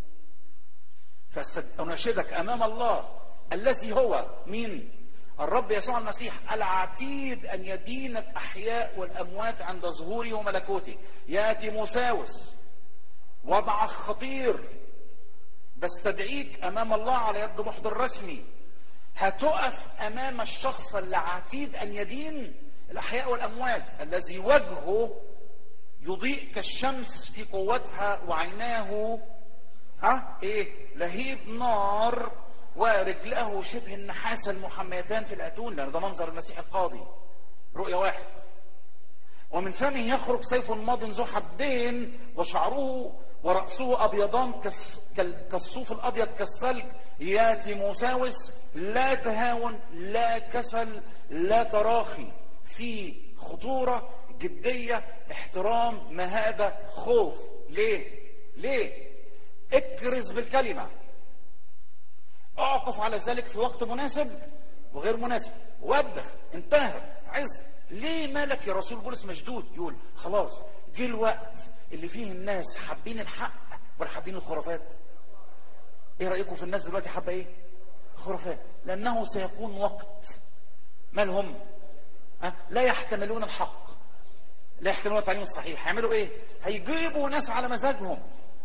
فاناشدك امام الله الذي هو مين الرب يسوع المسيح العتيد ان يدين الاحياء والاموات عند ظهوره وملكوته يا تيموساوس وضعك خطير بستدعيك امام الله على يد محضر رسمي هتقف امام الشخص اللي عتيد ان يدين الاحياء والاموات الذي وجهه يضيء كالشمس في قوتها وعيناه ها ايه لهيب نار ورجله شبه النحاس المحميتان في الاتون لان ده منظر المسيح القاضي رؤيا واحد ومن فمه يخرج سيف ماض ذو حدين وشعره ورأسه أبيضان كالص- كال- كالصوف الأبيض كالثلج ياتي مساوس لا تهاون لا كسل لا تراخي في خطورة جدية احترام مهابة خوف ليه ليه اكرز بالكلمة اعكف على ذلك في وقت مناسب وغير مناسب وبخ انتهى عز ليه مالك يا رسول بولس مشدود يقول خلاص جه الوقت اللي فيه الناس حابين الحق ولا حابين الخرافات ايه رايكم في الناس دلوقتي حابه ايه خرافات لانه سيكون وقت مالهم أه؟ لا يحتملون الحق لا يحتملون التعليم الصحيح هيعملوا ايه هيجيبوا ناس على مزاجهم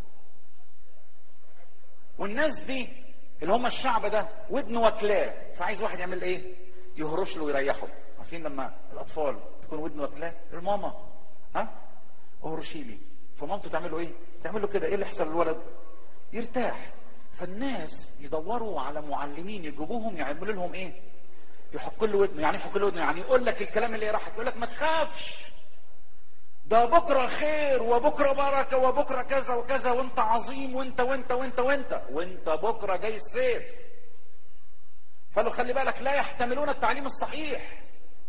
والناس دي اللي هم الشعب ده ودنه واكلاه فعايز واحد يعمل ايه يهرش له ويريحه عارفين لما الاطفال تكون ودنه واكلاه الماما ها اهرشي لي فمامته تعمل له ايه تعمل له كده ايه اللي يحصل للولد يرتاح فالناس يدوروا على معلمين يجيبوهم يعملوا لهم ايه يحك له ودنه يعني إيه يحك له ودنه يعني يقول لك الكلام اللي راح يقول لك ما تخافش ده بكره خير وبكره بركه وبكره كذا وكذا وانت عظيم وانت وانت وانت وانت وانت بكره جاي السيف فقالوا خلي بالك لا يحتملون التعليم الصحيح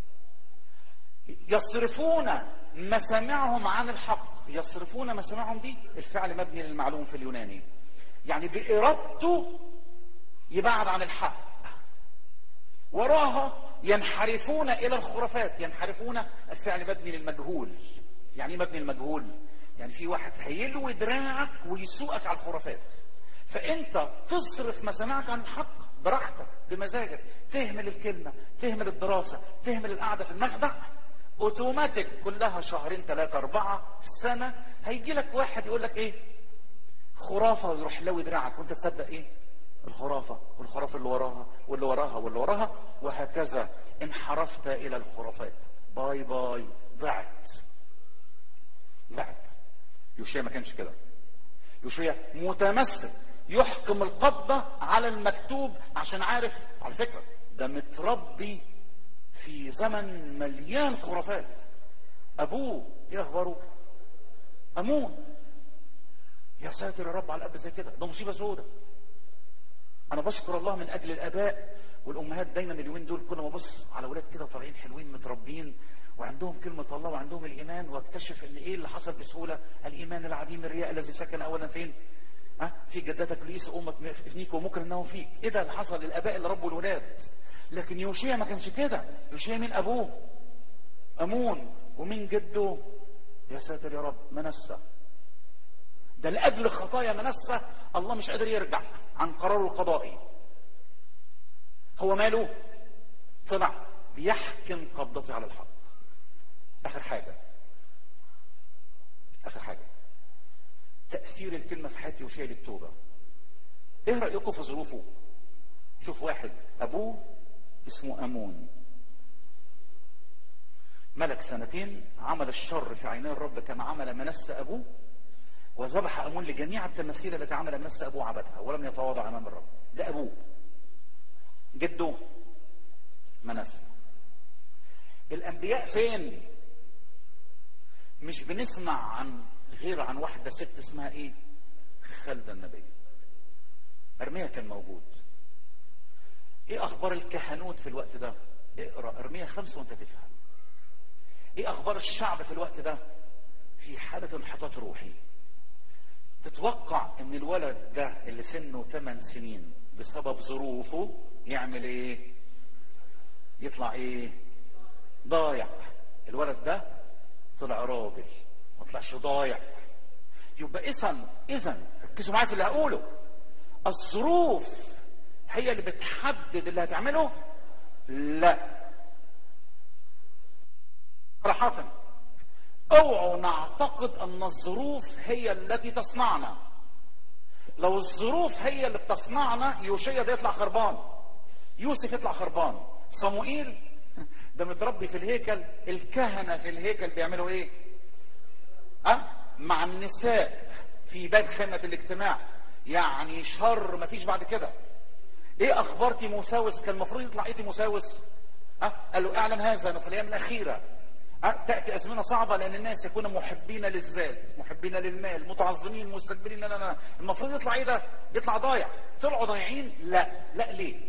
يصرفون مسامعهم عن الحق يصرفون مسامعهم دي الفعل مبني للمعلوم في اليوناني يعني بإرادته يبعد عن الحق وراها ينحرفون الى الخرافات ينحرفون الفعل مبني للمجهول يعني ايه مبني للمجهول يعني في واحد هيلوي دراعك ويسوقك على الخرافات فانت تصرف مسامعك عن الحق براحتك بمزاجك تهمل الكلمه تهمل الدراسه تهمل القعده في المخدع اوتوماتيك كلها شهرين ثلاثه اربعه سنه هيجي لك واحد يقول لك ايه خرافه ويروح لوي دراعك وانت تصدق ايه الخرافة والخرافة اللي وراها واللي وراها واللي وراها وهكذا انحرفت إلى الخرافات باي باي ضعت ضعت يوشيا ما كانش كده يوشيا متمسك يحكم القبضة على المكتوب عشان عارف على فكرة ده متربي في زمن مليان خرافات أبوه إيه أخباره؟ أمون يا ساتر يا رب على الأب زي كده ده مصيبة سودة انا بشكر الله من اجل الاباء والامهات دايما اليومين دول كل ما ابص على اولاد كده طالعين حلوين متربيين وعندهم كلمه الله وعندهم الايمان واكتشف ان ايه اللي حصل بسهوله الايمان العديم الرياء الذي سكن اولا فين ها في جدتك ليس امك فيك وممكن انه فيك ايه ده اللي حصل للاباء اللي ربوا الولاد لكن يوشيا ما كانش كده يوشيا مين ابوه امون ومين جده يا ساتر يا رب منسى ده لاجل خطايا منسى الله مش قادر يرجع عن قراره القضائي هو ماله طلع بيحكم قبضتي على الحق اخر حاجه اخر حاجه تاثير الكلمه في حياتي وشيء للتوبه ايه رايكم في ظروفه شوف واحد ابوه اسمه امون ملك سنتين عمل الشر في عيني الرب كما عمل منس ابوه وذبح امون لجميع التماثيل التي عمل منس ابوه عبدها ولم يتواضع امام الرب ده ابوه جده منس الانبياء فين مش بنسمع عن غير عن واحده ست اسمها ايه خالده النبي ارميا كان موجود ايه اخبار الكهنوت في الوقت ده اقرا ارميا خمسه وانت تفهم ايه اخبار الشعب في الوقت ده في حاله انحطاط روحي تتوقع ان الولد ده اللي سنه 8 سنين بسبب ظروفه يعمل ايه يطلع ايه ضايع الولد ده طلع راجل ما طلعش ضايع يبقى اذا اذا ركزوا معايا في اللي هقوله الظروف هي اللي بتحدد اللي هتعمله لا صراحة اوعوا نعتقد ان الظروف هي التي تصنعنا لو الظروف هي اللي بتصنعنا يوشيا ده يطلع خربان يوسف يطلع خربان صموئيل ده متربي في الهيكل الكهنة في الهيكل بيعملوا ايه أه؟ مع النساء في باب خيمة الاجتماع يعني شر مفيش بعد كده ايه اخبار تيموساوس كان المفروض يطلع ايه تيموساوس أه؟ قال له اعلم هذا انه في الايام الاخيره أه؟ تاتي ازمنه صعبه لان الناس يكونوا محبين للذات محبين للمال متعظمين مستكبرين لا لا لا المفروض يطلع ايه ده يطلع ضايع طلعوا ضايعين لا لا ليه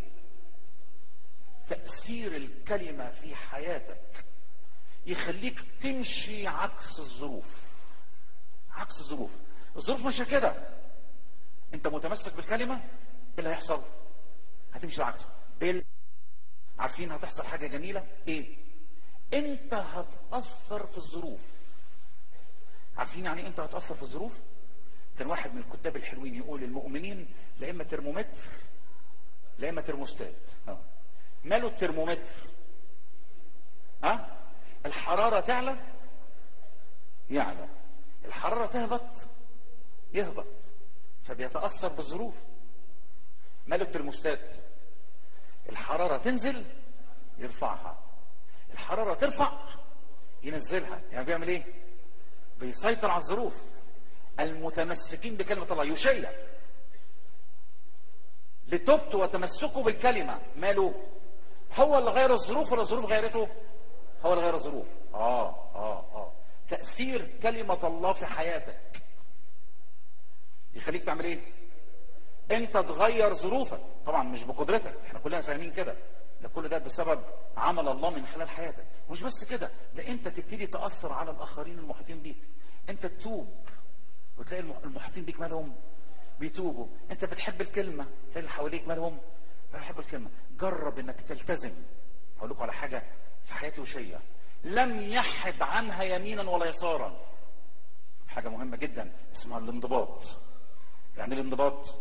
تاثير الكلمه في حياتك يخليك تمشي عكس الظروف عكس الظروف الظروف ماشيه كده انت متمسك بالكلمه ايه اللي هيحصل هتمشي العكس بال عارفين هتحصل حاجه جميله ايه انت هتاثر في الظروف عارفين يعني انت هتاثر في الظروف كان واحد من الكتاب الحلوين يقول المؤمنين لا اما ترمومتر لا اما ترموستات اه. ماله الترمومتر ها الحراره تعلى يعلى الحراره تهبط يهبط فبيتاثر بالظروف ماله الترموستات الحراره تنزل يرفعها الحراره ترفع ينزلها يعني بيعمل ايه بيسيطر على الظروف المتمسكين بكلمه الله يشيع لتبت وتمسكوا بالكلمه ماله هو اللي غير الظروف ولا الظروف غيرته هو اللي غير الظروف اه اه اه تاثير كلمه الله في حياتك يخليك تعمل ايه انت تغير ظروفك طبعا مش بقدرتك احنا كلنا فاهمين كده ده كل ده بسبب عمل الله من خلال حياتك مش بس كده ده انت تبتدي تاثر على الاخرين المحيطين بيك انت تتوب وتلاقي الم- المحيطين بيك مالهم بيتوبوا انت بتحب الكلمه تلاقي اللي حواليك مالهم بيحبوا الكلمه جرب انك تلتزم هقول لكم على حاجه في حياتي وشيه لم يحد عنها يمينا ولا يسارا حاجه مهمه جدا اسمها الانضباط يعني إيه الانضباط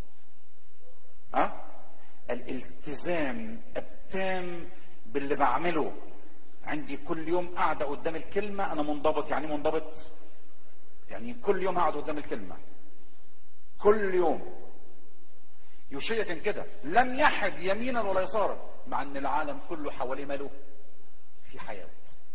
ها الالتزام التام باللي بعمله عندي كل يوم قاعدة قدام الكلمة أنا منضبط يعني إيه منضبط يعني كل يوم هقعد قدام الكلمة كل يوم يوشيا كان كده لم يحد يمينا ولا يسارا مع ان العالم كله حواليه ماله في حياة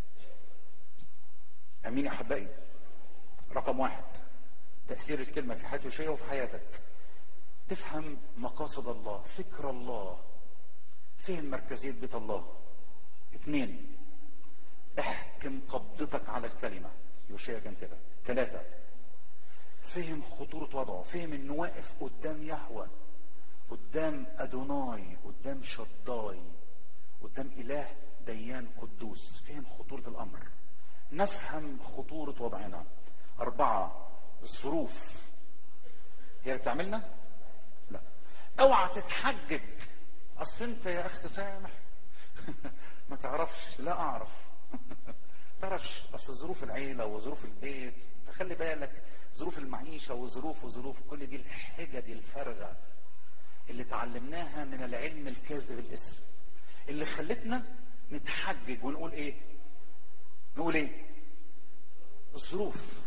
امين يا احبائي رقم واحد تأثير الكلمة في حياة يوشيا وفي حياتك تفهم مقاصد الله فكر الله فهم مركزية بيت الله اثنين احكم قبضتك على الكلمة يوشيا كان كده ثلاثة فهم خطورة وضعه فهم انه واقف قدام يهوه قدام ادوناي قدام شداي قدام اله ديان قدوس فهم خطورة الامر نفهم خطورة وضعنا اربعة الظروف هي اللي بتعملنا لا اوعى تتحجج اصل انت يا اخت سامح ما تعرفش لا اعرف تعرفش اصل ظروف العيله وظروف البيت فخلي بالك ظروف المعيشه وظروف وظروف كل دي الحجج الفارغه اللي اتعلمناها من العلم الكاذب الاسم اللي خلتنا نتحجج ونقول ايه نقول ايه الظروف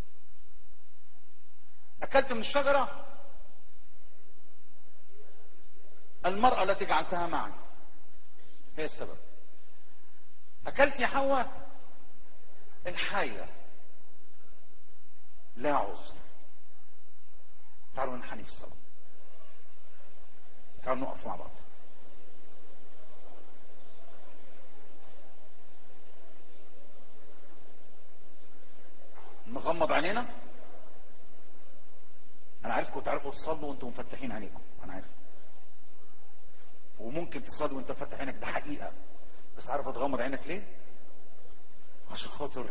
اكلت من الشجره المراه التي جعلتها معي هي السبب اكلت يا حواء الحيه لا عذر تعالوا ننحني في الصلاه تعالوا نقف مع بعض نغمض عينينا انا عارفكم تعرفوا تصلوا وانتم مفتحين عينيكم انا عارف وممكن تصلي وانت فاتح عينك ده حقيقه بس عارف تغمض عينك ليه عشان خاطر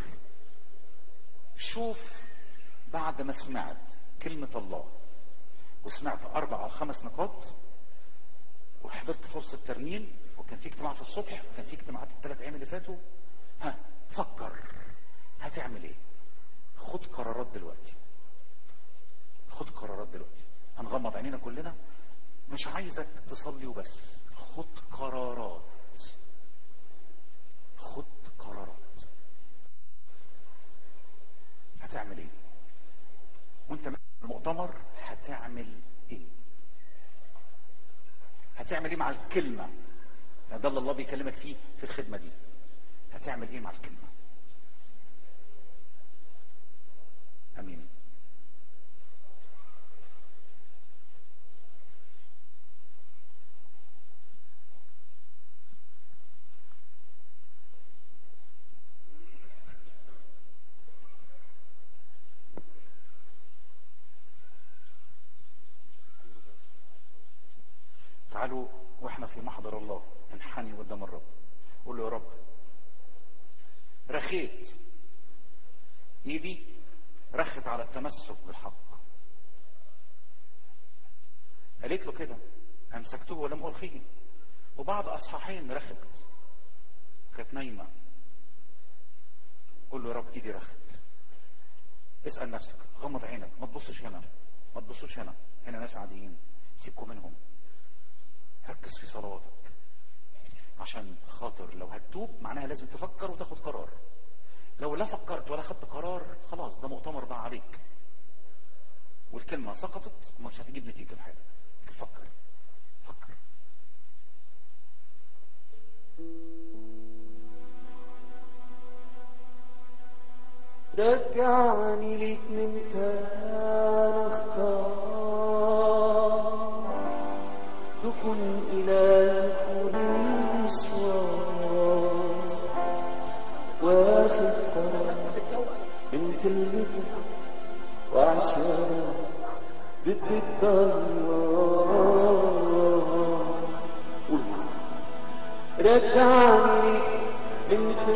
شوف بعد ما سمعت كلمة الله وسمعت أربع أو خمس نقاط وحضرت فرصة ترنيم وكان في اجتماع في الصبح وكان في اجتماعات الثلاث أيام اللي فاتوا ها فكر هتعمل إيه؟ خد قرارات دلوقتي خد قرارات دلوقتي هنغمض عينينا كلنا مش عايزك تصلي وبس خد قرارات خد قرارات هتعمل ايه وانت ماشي في المؤتمر هتعمل ايه هتعمل ايه مع الكلمه ده اللي الله بيكلمك فيه في الخدمه دي هتعمل ايه مع الكلمه امين تعالوا واحنا في محضر الله انحني قدام الرب قول له يا رب رخيت ايدي رخت على التمسك بالحق قالت له كده امسكته ولم الخيه وبعد اصحاحين رخت كانت نايمه قول له يا رب ايدي رخت اسال نفسك غمض عينك ما تبصش هنا ما تبصوش هنا هنا ناس عاديين سيبكم منهم ركز في صلواتك عشان خاطر لو هتتوب معناها لازم تفكر وتاخد قرار لو لا فكرت ولا خدت قرار خلاص ده مؤتمر بقى عليك والكلمة سقطت مش هتجيب نتيجة في حياتك فكر فكر رجعني ليك من تاني اختار تكون إله طول المشوار واخد قرار من كلمتك وعشانك ضد التيار قول معايا. رجعني ليك انت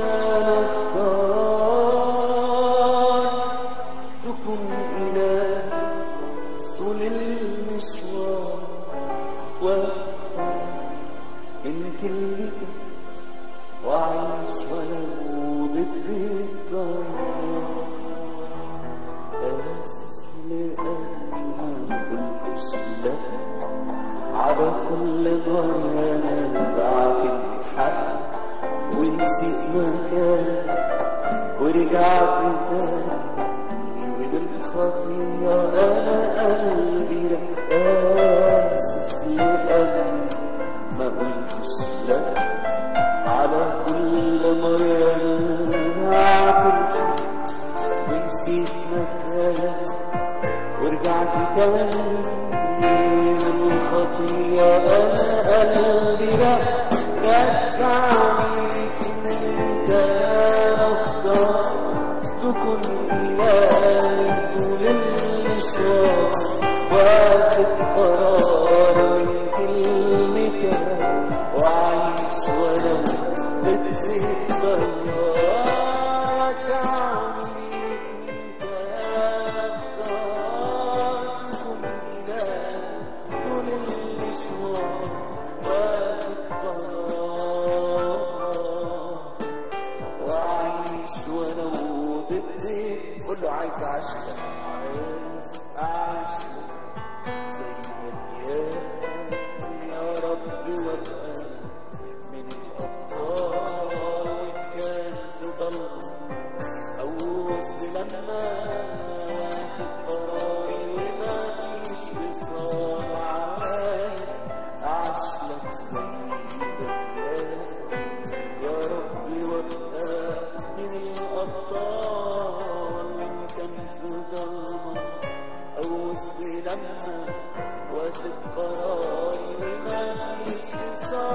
نختار تكون إله طول المشوار واختار من كلمتك وأعيش ولو ضد التيار آسف لأني ما قلتش لك على كل مرة أنا بعت الحق ونسيت مكان ورجعت تاني وبالخطية أنا قلبي رق. آسف لأني ما قلتش لك على كل مرة أنا بعت الحق ونسيت مكان ورجعت تاني من الخطية أنا قلبي رق رجعني إن أنت أختار تكون إلهي طول المشوار واخد قرار من كلمتك وعايش ولو خدت الطيار رجعني إنت أختار تكون إلهي طول المشوار واخد قرار وأعيش ولو ضدي قول له عايز أعيش عايز أعيش زي الأيام يا رب وابقى من الأبطال وإن كان في ضلمة أو وسط لما واخد قراري وما فيش وصال عايز أعيش لك زي الأيام يا ربي وابقى من الأبطال وإن كان في ضلمة أو وسط لما واخد قراري وما فيش وصال